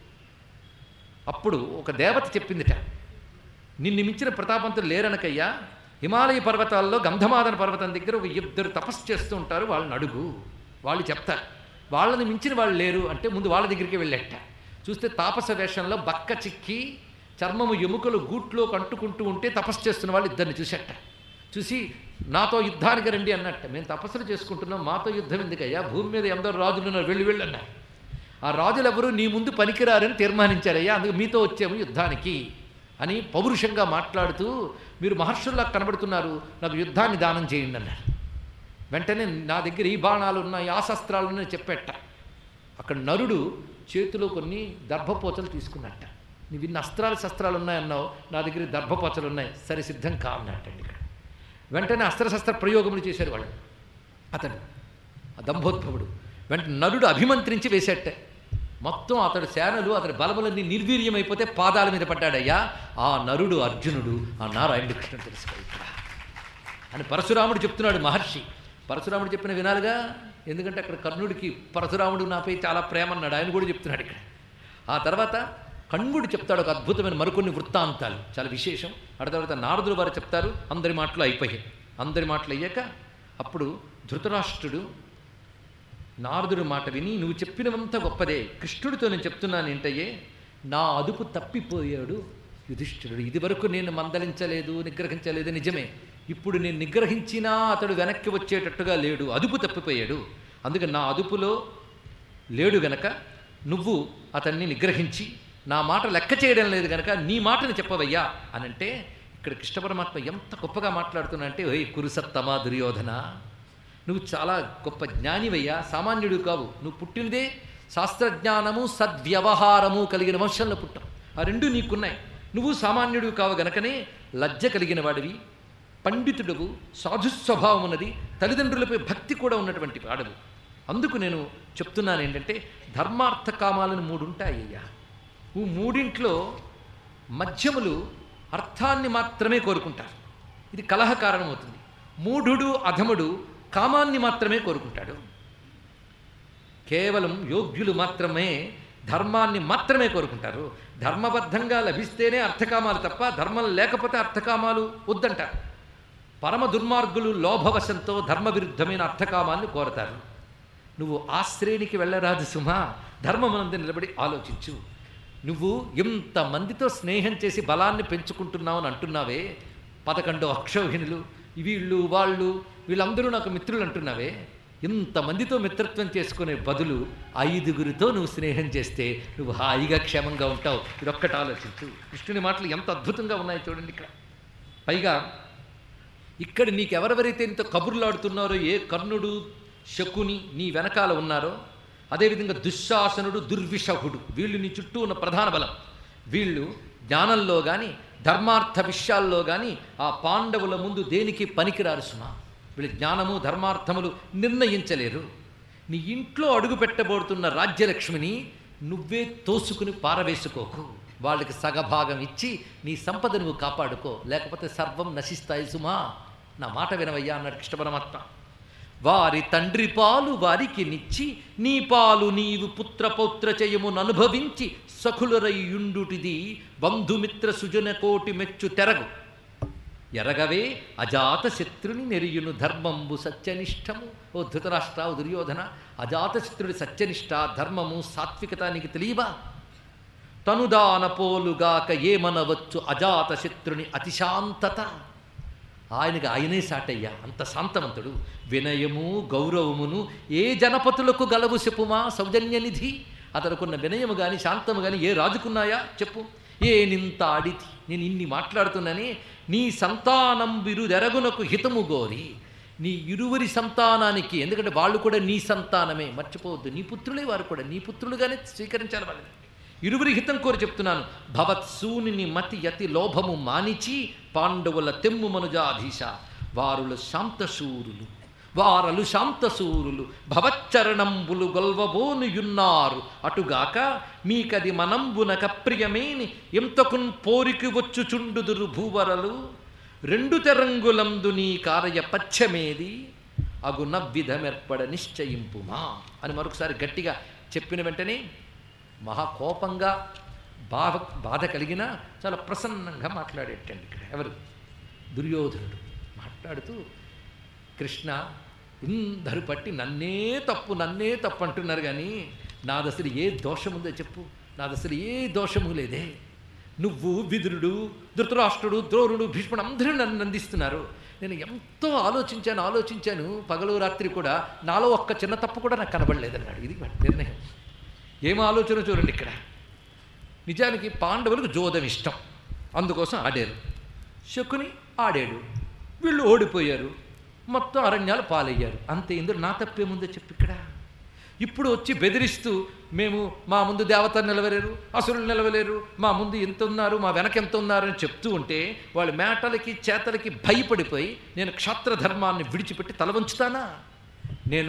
అప్పుడు ఒక దేవత చెప్పిందిట నిన్ను మించిన ప్రతాపవంతులు లేరనకయ్యా హిమాలయ పర్వతాల్లో గంధమాదన పర్వతం దగ్గర ఒక ఇద్దరు తపస్సు చేస్తూ ఉంటారు వాళ్ళని అడుగు వాళ్ళు చెప్తారు వాళ్ళని మించిన వాళ్ళు లేరు అంటే ముందు వాళ్ళ దగ్గరికి వెళ్ళేట చూస్తే తాపస వేషంలో బక్క చిక్కి చర్మము ఎముకలు గూట్లో కంటుకుంటూ ఉంటే తపస్సు చేస్తున్న వాళ్ళు ఇద్దరిని చూసేట చూసి నాతో యుద్ధానికి రండి అన్నట్ట మేము తపస్సులు చేసుకుంటున్నాం మాతో యుద్ధం ఎందుకయ్యా భూమి మీద ఎందరో రాజులు ఉన్నారు వెళ్ళి వెళ్ళి అన్నారు ఆ రాజులు ఎవరు నీ ముందు పనికిరారని తీర్మానించారయ్యా అందుకు మీతో వచ్చాము యుద్ధానికి అని పౌరుషంగా మాట్లాడుతూ మీరు మహర్షుల్లా కనబడుతున్నారు నాకు యుద్ధాన్ని దానం చేయండి అన్నారు వెంటనే నా దగ్గర ఈ బాణాలు ఉన్నాయి ఆ శస్త్రాలు ఉన్నాయి చెప్పేట అక్కడ నరుడు చేతిలో కొన్ని దర్భపోచలు తీసుకున్నట్ట నీవు ఇన్ని అస్త్రాలు శస్త్రాలు ఉన్నాయన్నావు నా దగ్గర ఈ దర్భపోచలు ఉన్నాయి సరే సిద్ధం కావన్నట్టండి ఇక్కడ వెంటనే అస్త్రశస్త్ర ప్రయోగములు చేశారు వాళ్ళు అతడు ఆ దంభోద్భవుడు వెంటనే నరుడు అభిమంత్రించి వేసేట మొత్తం అతడు సేనలు అతడి బలములన్నీ నిర్వీర్యమైపోతే పాదాల మీద పడ్డాడయ్యా ఆ నరుడు అర్జునుడు ఆ నారాయణుడు కృష్ణుడు తెలుసుకో ఇక్కడ అని పరశురాముడు చెప్తున్నాడు మహర్షి పరశురాముడు చెప్పిన వినాలిగా ఎందుకంటే అక్కడ కర్ణుడికి పరశురాముడు నాపై చాలా ప్రేమ అన్నాడు ఆయన కూడా చెప్తున్నాడు ఇక్కడ ఆ తర్వాత కణ్వుడు చెప్తాడు ఒక అద్భుతమైన మరికొన్ని వృత్తాంతాలు చాలా విశేషం ఆ తర్వాత నారదులు వారు చెప్తారు అందరి మాటలు అయిపోయాయి అందరి మాటలు అయ్యాక అప్పుడు ధృతరాష్ట్రుడు నారదుడి మాట విని నువ్వు చెప్పినవంతా గొప్పదే కృష్ణుడితో నేను చెప్తున్నాను ఏంటయ్యే నా అదుపు తప్పిపోయాడు యుధిష్ఠిరుడు ఇదివరకు నేను మందలించలేదు నిగ్రహించలేదు నిజమే ఇప్పుడు నేను నిగ్రహించినా అతడు వెనక్కి వచ్చేటట్టుగా లేడు అదుపు తప్పిపోయాడు అందుకే నా అదుపులో లేడు గనక నువ్వు అతన్ని నిగ్రహించి నా మాట లెక్క చేయడం లేదు గనక నీ మాటని చెప్పవయ్యా అనంటే ఇక్కడ కృష్ణ పరమాత్మ ఎంత గొప్పగా మాట్లాడుతున్నా అంటే ఓయ్ కురుసత్తమా దుర్యోధన నువ్వు చాలా గొప్ప జ్ఞానివయ్యా సామాన్యుడు కావు నువ్వు పుట్టినదే శాస్త్రజ్ఞానము సద్వ్యవహారము కలిగిన వంశంలో పుట్టావు ఆ రెండు నీకున్నాయి నువ్వు సామాన్యుడు కావు గనకనే లజ్జ కలిగిన వాడివి పండితుడవు సాధుస్వభావం ఉన్నది తల్లిదండ్రులపై భక్తి కూడా ఉన్నటువంటి వాడవు అందుకు నేను చెప్తున్నాను ఏంటంటే ధర్మార్థ కామాలను మూడు ఉంటాయ్యా ఈ మూడింట్లో మధ్యములు అర్థాన్ని మాత్రమే కోరుకుంటారు ఇది కలహ కారణమవుతుంది మూఢుడు అధముడు కామాన్ని మాత్రమే కోరుకుంటాడు కేవలం యోగ్యులు మాత్రమే ధర్మాన్ని మాత్రమే కోరుకుంటారు ధర్మబద్ధంగా లభిస్తేనే అర్థకామాలు తప్ప ధర్మం లేకపోతే అర్థకామాలు వద్దంటారు పరమ దుర్మార్గులు లోభవశంతో ధర్మ విరుద్ధమైన అర్థకామాన్ని కోరతారు నువ్వు ఆ శ్రేణికి వెళ్ళరాదు సుమా ధర్మమునందు నిలబడి ఆలోచించు నువ్వు ఇంతమందితో స్నేహం చేసి బలాన్ని పెంచుకుంటున్నావు అని అంటున్నావే పదకొండు అక్షౌహిణులు వీళ్ళు వాళ్ళు వీళ్ళందరూ నాకు మిత్రులు అంటున్నావే ఇంతమందితో మిత్రత్వం చేసుకునే బదులు ఐదుగురితో నువ్వు స్నేహం చేస్తే నువ్వు హాయిగా క్షేమంగా ఉంటావు ఇదొక్కటి ఆలోచించు కృష్ణుని మాటలు ఎంత అద్భుతంగా ఉన్నాయి చూడండి ఇక్కడ పైగా ఇక్కడ నీకెవరెవరైతే ఇంత కబుర్లాడుతున్నారో ఏ కర్ణుడు శకుని నీ వెనకాల ఉన్నారో అదేవిధంగా దుశ్శాసనుడు దుర్విషహుడు వీళ్ళు నీ చుట్టూ ఉన్న ప్రధాన బలం వీళ్ళు జ్ఞానంలో కానీ ధర్మార్థ విషయాల్లో కానీ ఆ పాండవుల ముందు దేనికి పనికిరారు సుమా వీళ్ళ జ్ఞానము ధర్మార్థములు నిర్ణయించలేరు నీ ఇంట్లో అడుగు పెట్టబోతున్న రాజ్యలక్ష్మిని నువ్వే తోసుకుని పారవేసుకోకు వాళ్ళకి సగభాగం ఇచ్చి నీ సంపద నువ్వు కాపాడుకో లేకపోతే సర్వం నశిస్తాయి సుమా నా మాట వినవయ్యా అన్నాడు కృష్ణ పరమాత్మ వారి తండ్రి పాలు వారికి నిచ్చి నీ పాలు నీవు పుత్ర పౌత్ర చేయమును అనుభవించి సఖులరయ్యుండుటిది బంధుమిత్ర సుజన కోటి మెచ్చు తెరగు ఎరగవే అజాత శత్రుని నెరియును ధర్మంబు సత్యనిష్టము ఓ ధృతరాష్ట్ర ఓ దుర్యోధన అజాతశత్రుడి సత్యనిష్ట ధర్మము సాత్వికత నీకు తెలియవా తనుదాన పోలుగాక ఏమనవచ్చు అజాతశత్రుని అతిశాంతత ఆయనకి ఆయనే సాటయ్యా అంత శాంతవంతుడు వినయము గౌరవమును ఏ జనపతులకు గలవు చెప్పుమా సౌజన్యనిధి అతనుకున్న వినయము కానీ శాంతము కానీ ఏ రాజుకున్నాయా చెప్పు ఏ నింత అడితి నేను ఇన్ని మాట్లాడుతున్నానే నీ సంతానం విరుదెరగునకు హితము గోరి నీ ఇరువురి సంతానానికి ఎందుకంటే వాళ్ళు కూడా నీ సంతానమే మర్చిపోవద్దు నీ పుత్రులే వారు కూడా నీ పుత్రులుగానే స్వీకరించాలి వాళ్ళని ఇరువురి హితం కోరి చెప్తున్నాను భవత్సూని మతి యతి లోభము మానిచి పాండవుల తెమ్ము మనుజాధీశ వారులు శాంతశూరులు వారలు శాంతశూరులు భవచ్చరణంబులు గొల్వబోనుయున్నారు అటుగాక మీకది మనంబునక ప్రియమేని ఎంతకున్ పోరికి వచ్చుచుండుదురు భూవరలు రెండు తెరంగులందు నీ కారయ పచ్చమేది అగు నవ్విధమెర్పడ నిశ్చయింపుమా అని మరొకసారి గట్టిగా చెప్పిన వెంటనే మహాకోపంగా బాధ బాధ కలిగినా చాలా ప్రసన్నంగా మాట్లాడేటండి ఇక్కడ ఎవరు దుర్యోధనుడు మాట్లాడుతూ కృష్ణ ఇందరు పట్టి నన్నే తప్పు నన్నే తప్పు అంటున్నారు కానీ నాదసలు ఏ దోషముందో చెప్పు నాదసలు ఏ దోషము లేదే నువ్వు విదురుడు ధృతరాష్ట్రుడు ద్రోణుడు భీష్ముడు అందరూ నన్ను నందిస్తున్నారు నేను ఎంతో ఆలోచించాను ఆలోచించాను పగలు రాత్రి కూడా నాలో ఒక్క చిన్న తప్పు కూడా నాకు కనబడలేదన్నాడు ఇది వాడి నిర్ణయం ఏం ఆలోచన చూడండి ఇక్కడ నిజానికి పాండవులకు జోదం ఇష్టం అందుకోసం ఆడారు శకుని ఆడాడు వీళ్ళు ఓడిపోయారు మొత్తం అరణ్యాలు పాలయ్యారు అంతే ఇందులో నా తప్పేముందో చెప్పు ఇక్కడ ఇప్పుడు వచ్చి బెదిరిస్తూ మేము మా ముందు దేవత నిలవలేరు అసురులు నిలవలేరు మా ముందు ఎంత ఉన్నారు మా వెనక ఎంత ఉన్నారు అని చెప్తూ ఉంటే వాళ్ళ మేటలకి చేతలకి భయపడిపోయి నేను క్షాత్ర ధర్మాన్ని విడిచిపెట్టి తల వంచుతానా నేను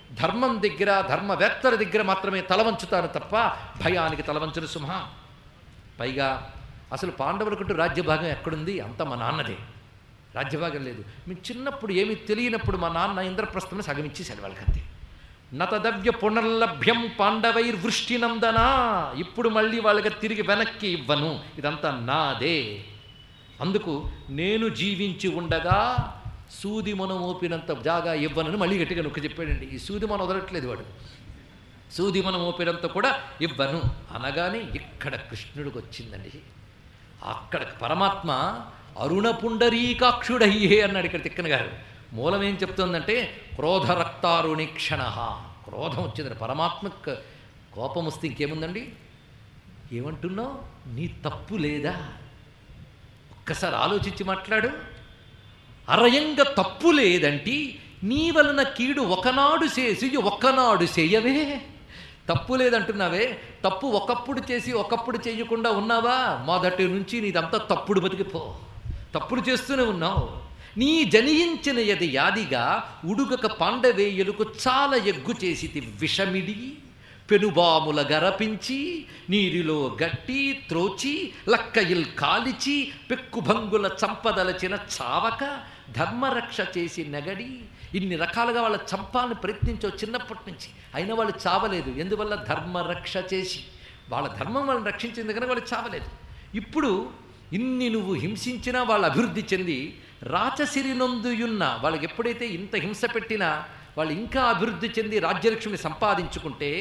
ధర్మం దగ్గర ధర్మవేత్తల దగ్గర మాత్రమే తల వంచుతాను తప్ప భయానికి తల వంచను సింహ పైగా అసలు పాండవులకంటూ రాజ్యభాగం ఎక్కడుంది అంత మా నాన్నదే రాజ్యభాగం లేదు మీకు చిన్నప్పుడు ఏమీ తెలియనప్పుడు మా నాన్న ఇంద్రప్రస్థం సగమిచ్చేసాడు వాళ్ళకంతే నతదవ్య పునర్లభ్యం పాండవైర్వృష్టినందనా ఇప్పుడు మళ్ళీ వాళ్ళకి తిరిగి వెనక్కి ఇవ్వను ఇదంతా నాదే అందుకు నేను జీవించి ఉండగా సూది మనం మోపినంత జాగా ఇవ్వనని మళ్ళీ గట్టిగా నొక్కి చెప్పాడండి ఈ సూది మనం వదలట్లేదు వాడు సూది మనం మోపినంత కూడా ఇవ్వను అనగానే ఇక్కడ కృష్ణుడికి వచ్చిందండి అక్కడ పరమాత్మ అరుణ పుండరీకాక్షుడయ్యే అన్నాడు ఇక్కడ తిక్కన గారు మూలం ఏం చెప్తోందంటే క్రోధ రక్తారుణి క్షణ క్రోధం వచ్చింది పరమాత్మకు కోపం వస్తే ఇంకేముందండి ఏమంటున్నావు నీ తప్పు లేదా ఒక్కసారి ఆలోచించి మాట్లాడు అరయంగా తప్పు లేదంటి నీ వలన కీడు ఒకనాడు చేసి ఒక్కనాడు చేయవే తప్పు లేదంటున్నావే తప్పు ఒకప్పుడు చేసి ఒకప్పుడు చేయకుండా ఉన్నావా మొదటి నుంచి నీదంతా తప్పుడు బతికిపో తప్పుడు చేస్తూనే ఉన్నావు నీ జనియించిన యది యాదిగా ఉడుగక పాండవేయులకు చాలా ఎగ్గు చేసి విషమిడి పెనుబాముల గరపించి నీరిలో గట్టి త్రోచి లక్కయిల్ కాలిచి పెక్కుభంగుల చంపదలచిన చావక ధర్మరక్ష చేసి నెగడి ఇన్ని రకాలుగా వాళ్ళ చంపాలని ప్రయత్నించో చిన్నప్పటి నుంచి అయినా వాళ్ళు చావలేదు ఎందువల్ల ధర్మరక్ష చేసి వాళ్ళ ధర్మం వాళ్ళని రక్షించింది కనుక వాళ్ళు చావలేదు ఇప్పుడు ఇన్ని నువ్వు హింసించినా వాళ్ళు అభివృద్ధి చెంది రాచసిరినొందుయున్న వాళ్ళకి ఎప్పుడైతే ఇంత హింస పెట్టినా వాళ్ళు ఇంకా అభివృద్ధి చెంది రాజ్యలక్ష్మిని సంపాదించుకుంటే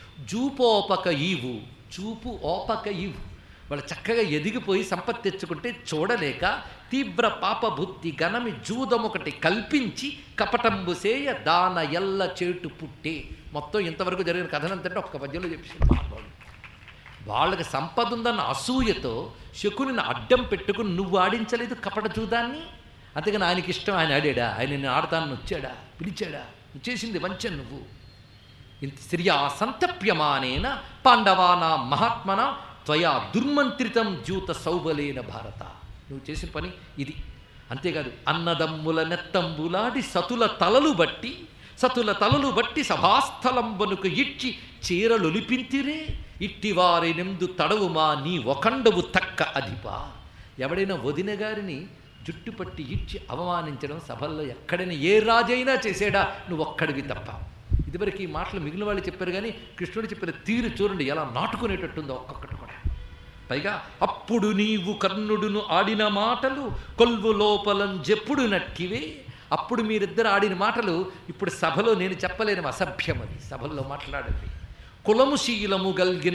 జూపోపక ఈవు చూపు ఓపక ఈవు వాళ్ళు చక్కగా ఎదిగిపోయి సంపత్తి తెచ్చుకుంటే చూడలేక తీవ్ర పాపబుద్ధి గణమి జూదమొకటి కల్పించి కపటంబు సేయ దాన ఎల్ల చేటు పుట్టే మొత్తం ఇంతవరకు జరిగిన కథనంతంటే ఒక్క పద్యంలో చెప్పేసి మహానుభావుడు వాళ్ళకి సంపద ఉందన్న అసూయతో శకుని అడ్డం పెట్టుకుని నువ్వు ఆడించలేదు కపట జూదాన్ని అంతేగాని ఆయనకి ఇష్టం ఆయన ఆడాడా ఆయన నేను ఆడతానని వచ్చాడా పిలిచాడా నువ్వు చేసింది వంచం నువ్వు ఇంత స్త్రియా సంతప్యమానేన పాండవానా మహాత్మన త్వయా దుర్మంత్రితం జ్యూత సౌబలేన భారత నువ్వు చేసిన పని ఇది అంతేకాదు అన్నదమ్ముల నెత్తంబులాడి సతుల తలలు బట్టి సతుల తలలు బట్టి సభాస్థలంబనుకు ఇచ్చి చీరలొలిపింతిరే ఇట్టివారి నెందు తడవుమా నీ ఒకండవు తక్క అధిపా ఎవడైనా వదిన గారిని జుట్టు పట్టి ఇచ్చి అవమానించడం సభల్లో ఎక్కడైనా ఏ రాజైనా చేసేడా నువ్వు ఒక్కడివి తప్ప ఇదివరకు ఈ మాటలు మిగిలిన వాళ్ళు చెప్పారు కానీ కృష్ణుడు చెప్పిన తీరు చూడండి ఎలా నాటుకునేటట్టుందో ఒక్కొక్కటి కూడా పైగా అప్పుడు నీవు కర్ణుడును ఆడిన మాటలు కొల్వు లోపలం జెప్పుడు నట్టివే అప్పుడు మీరిద్దరు ఆడిన మాటలు ఇప్పుడు సభలో నేను చెప్పలేని అసభ్యం అది సభల్లో మాట్లాడండి కులము శీలము గల్గిన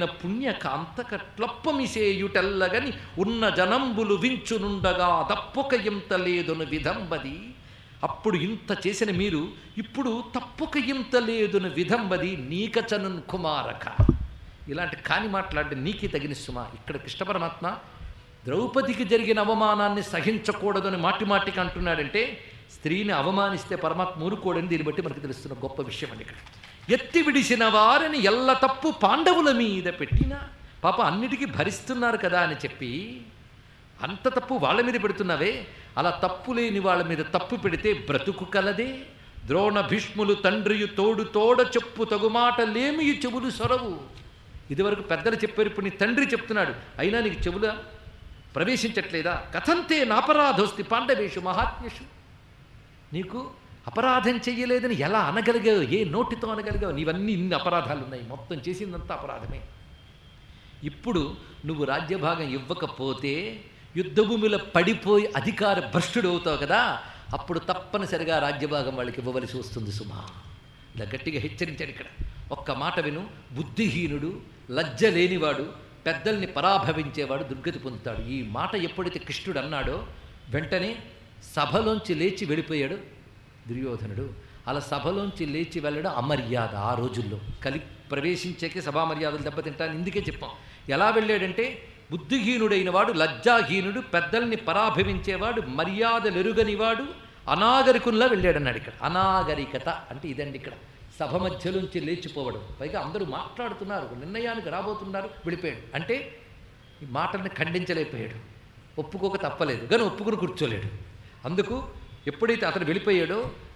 పుణ్యకాంతకట్లొప్పమిసేయుటెల్లగని ఉన్న జనంబులు వించునుండగా తప్పొక ఇంత లేదును విధంబది అప్పుడు ఇంత చేసిన మీరు ఇప్పుడు తప్పొక ఇంత లేదును విధంబది నీకచనున్ కుమారక ఇలాంటి కాని మాట్లాడితే నీకే తగిన సుమా ఇక్కడ కృష్ణ పరమాత్మ ద్రౌపదికి జరిగిన అవమానాన్ని సహించకూడదని మాటి మాటికి అంటున్నాడంటే స్త్రీని అవమానిస్తే పరమాత్మ ఊరుకోడని దీన్ని బట్టి మనకు తెలుస్తున్న గొప్ప విషయం అని ఇక్కడ ఎత్తి విడిసిన వారిని ఎల్ల తప్పు పాండవుల మీద పెట్టినా పాప అన్నిటికీ భరిస్తున్నారు కదా అని చెప్పి అంత తప్పు వాళ్ళ మీద పెడుతున్నావే అలా తప్పు లేని వాళ్ళ మీద తప్పు పెడితే బ్రతుకు కలదే ద్రోణ భీష్ములు తండ్రియు తోడు తోడ చెప్పు తగుమాట లేమియు చెవులు సొరవు ఇదివరకు పెద్దలు చెప్పారు ఇప్పుడు నీ తండ్రి చెప్తున్నాడు అయినా నీకు చెవుల ప్రవేశించట్లేదా కథంతే నాపరాధోస్తి పాండవేషు మహాత్మ్యషు నీకు అపరాధం చెయ్యలేదని ఎలా అనగలిగావు ఏ నోటితో అనగలిగావు నీవన్నీ ఇన్ని అపరాధాలు ఉన్నాయి మొత్తం చేసిందంతా అపరాధమే ఇప్పుడు నువ్వు రాజ్యభాగం ఇవ్వకపోతే యుద్ధభూమిలో పడిపోయి అధికార భ్రష్టుడు అవుతావు కదా అప్పుడు తప్పనిసరిగా రాజ్యభాగం వాళ్ళకి ఇవ్వవలసి వస్తుంది సుమా ఇలా గట్టిగా హెచ్చరించాడు ఇక్కడ ఒక్క మాట విను బుద్ధిహీనుడు లజ్జ లేనివాడు పెద్దల్ని పరాభవించేవాడు దుర్గతి పొందుతాడు ఈ మాట ఎప్పుడైతే కృష్ణుడు అన్నాడో వెంటనే సభలోంచి లేచి వెళ్ళిపోయాడు దుర్యోధనుడు అలా సభలోంచి లేచి వెళ్ళడం అమర్యాద ఆ రోజుల్లో కలి ప్రవేశించేకే సభా మర్యాదలు దెబ్బతింటాను ఇందుకే చెప్పాం ఎలా వెళ్ళాడంటే బుద్ధిహీనుడైన వాడు లజ్జాహీనుడు పెద్దల్ని పరాభవించేవాడు మర్యాదలెరుగనివాడు అనాగరికుల్లా వెళ్ళాడన్నాడు ఇక్కడ అనాగరికత అంటే ఇదండి ఇక్కడ సభ మధ్యలోంచి లేచిపోవడం పైగా అందరూ మాట్లాడుతున్నారు ఒక నిర్ణయానికి రాబోతున్నారు వెళ్ళిపోయాడు అంటే ఈ మాటల్ని ఖండించలేకపోయాడు ఒప్పుకోక తప్పలేదు కానీ ఒప్పుకుని కూర్చోలేడు అందుకు ఎప్పుడైతే అతను వెళ్ళిపోయాడో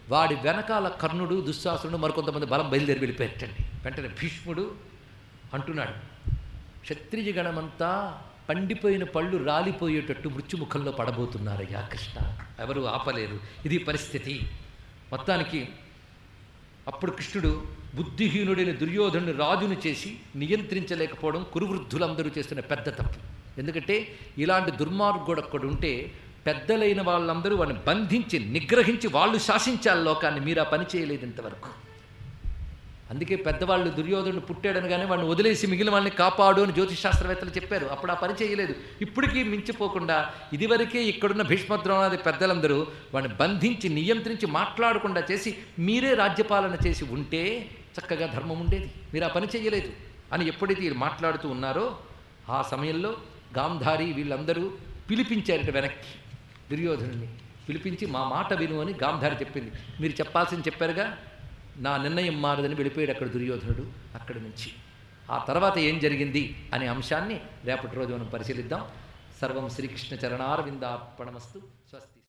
వాడి వెనకాల కర్ణుడు దుశ్శాసనుడు మరికొంతమంది బలం బయలుదేరి వెళ్ళిపోయారటండి వెంటనే భీష్ముడు అంటున్నాడు క్షత్రియ గణమంతా పండిపోయిన పళ్ళు రాలిపోయేటట్టు మృత్యుముఖంలో పడబోతున్నారయ్యా కృష్ణ ఎవరు ఆపలేరు ఇది పరిస్థితి మొత్తానికి అప్పుడు కృష్ణుడు బుద్ధిహీనుడైన దుర్యోధనుని రాజును చేసి నియంత్రించలేకపోవడం కురువృద్ధులందరూ చేస్తున్న పెద్ద తప్పు ఎందుకంటే ఇలాంటి దుర్మార్గుడు ఒక్కడు ఉంటే పెద్దలైన వాళ్ళందరూ వాడిని బంధించి నిగ్రహించి వాళ్ళు శాసించాలి లోకాన్ని మీరు ఆ పని చేయలేదు ఇంతవరకు అందుకే పెద్దవాళ్ళు దుర్యోధనుడు పుట్టాడనగానే వాడిని వదిలేసి మిగిలిన వాళ్ళని కాపాడు అని జ్యోతిష్ శాస్త్రవేత్తలు చెప్పారు అప్పుడు ఆ పని చేయలేదు ఇప్పటికీ మించిపోకుండా ఇదివరకే ఇక్కడున్న భీష్మద్రోణాది పెద్దలందరూ వాడిని బంధించి నియంత్రించి మాట్లాడకుండా చేసి మీరే రాజ్యపాలన చేసి ఉంటే చక్కగా ధర్మం ఉండేది మీరు ఆ పని చేయలేదు అని ఎప్పుడైతే వీళ్ళు మాట్లాడుతూ ఉన్నారో ఆ సమయంలో గాంధారి వీళ్ళందరూ పిలిపించారట వెనక్కి దుర్యోధనుని పిలిపించి మా మాట విను అని గాంధారి చెప్పింది మీరు చెప్పాల్సింది చెప్పారుగా నా నిర్ణయం మారదని వెళ్ళిపోయాడు అక్కడ దుర్యోధనుడు అక్కడి నుంచి ఆ తర్వాత ఏం జరిగింది అనే అంశాన్ని రేపటి రోజు మనం పరిశీలిద్దాం సర్వం శ్రీకృష్ణ చరణారవిందార్పణమస్తు స్వస్తి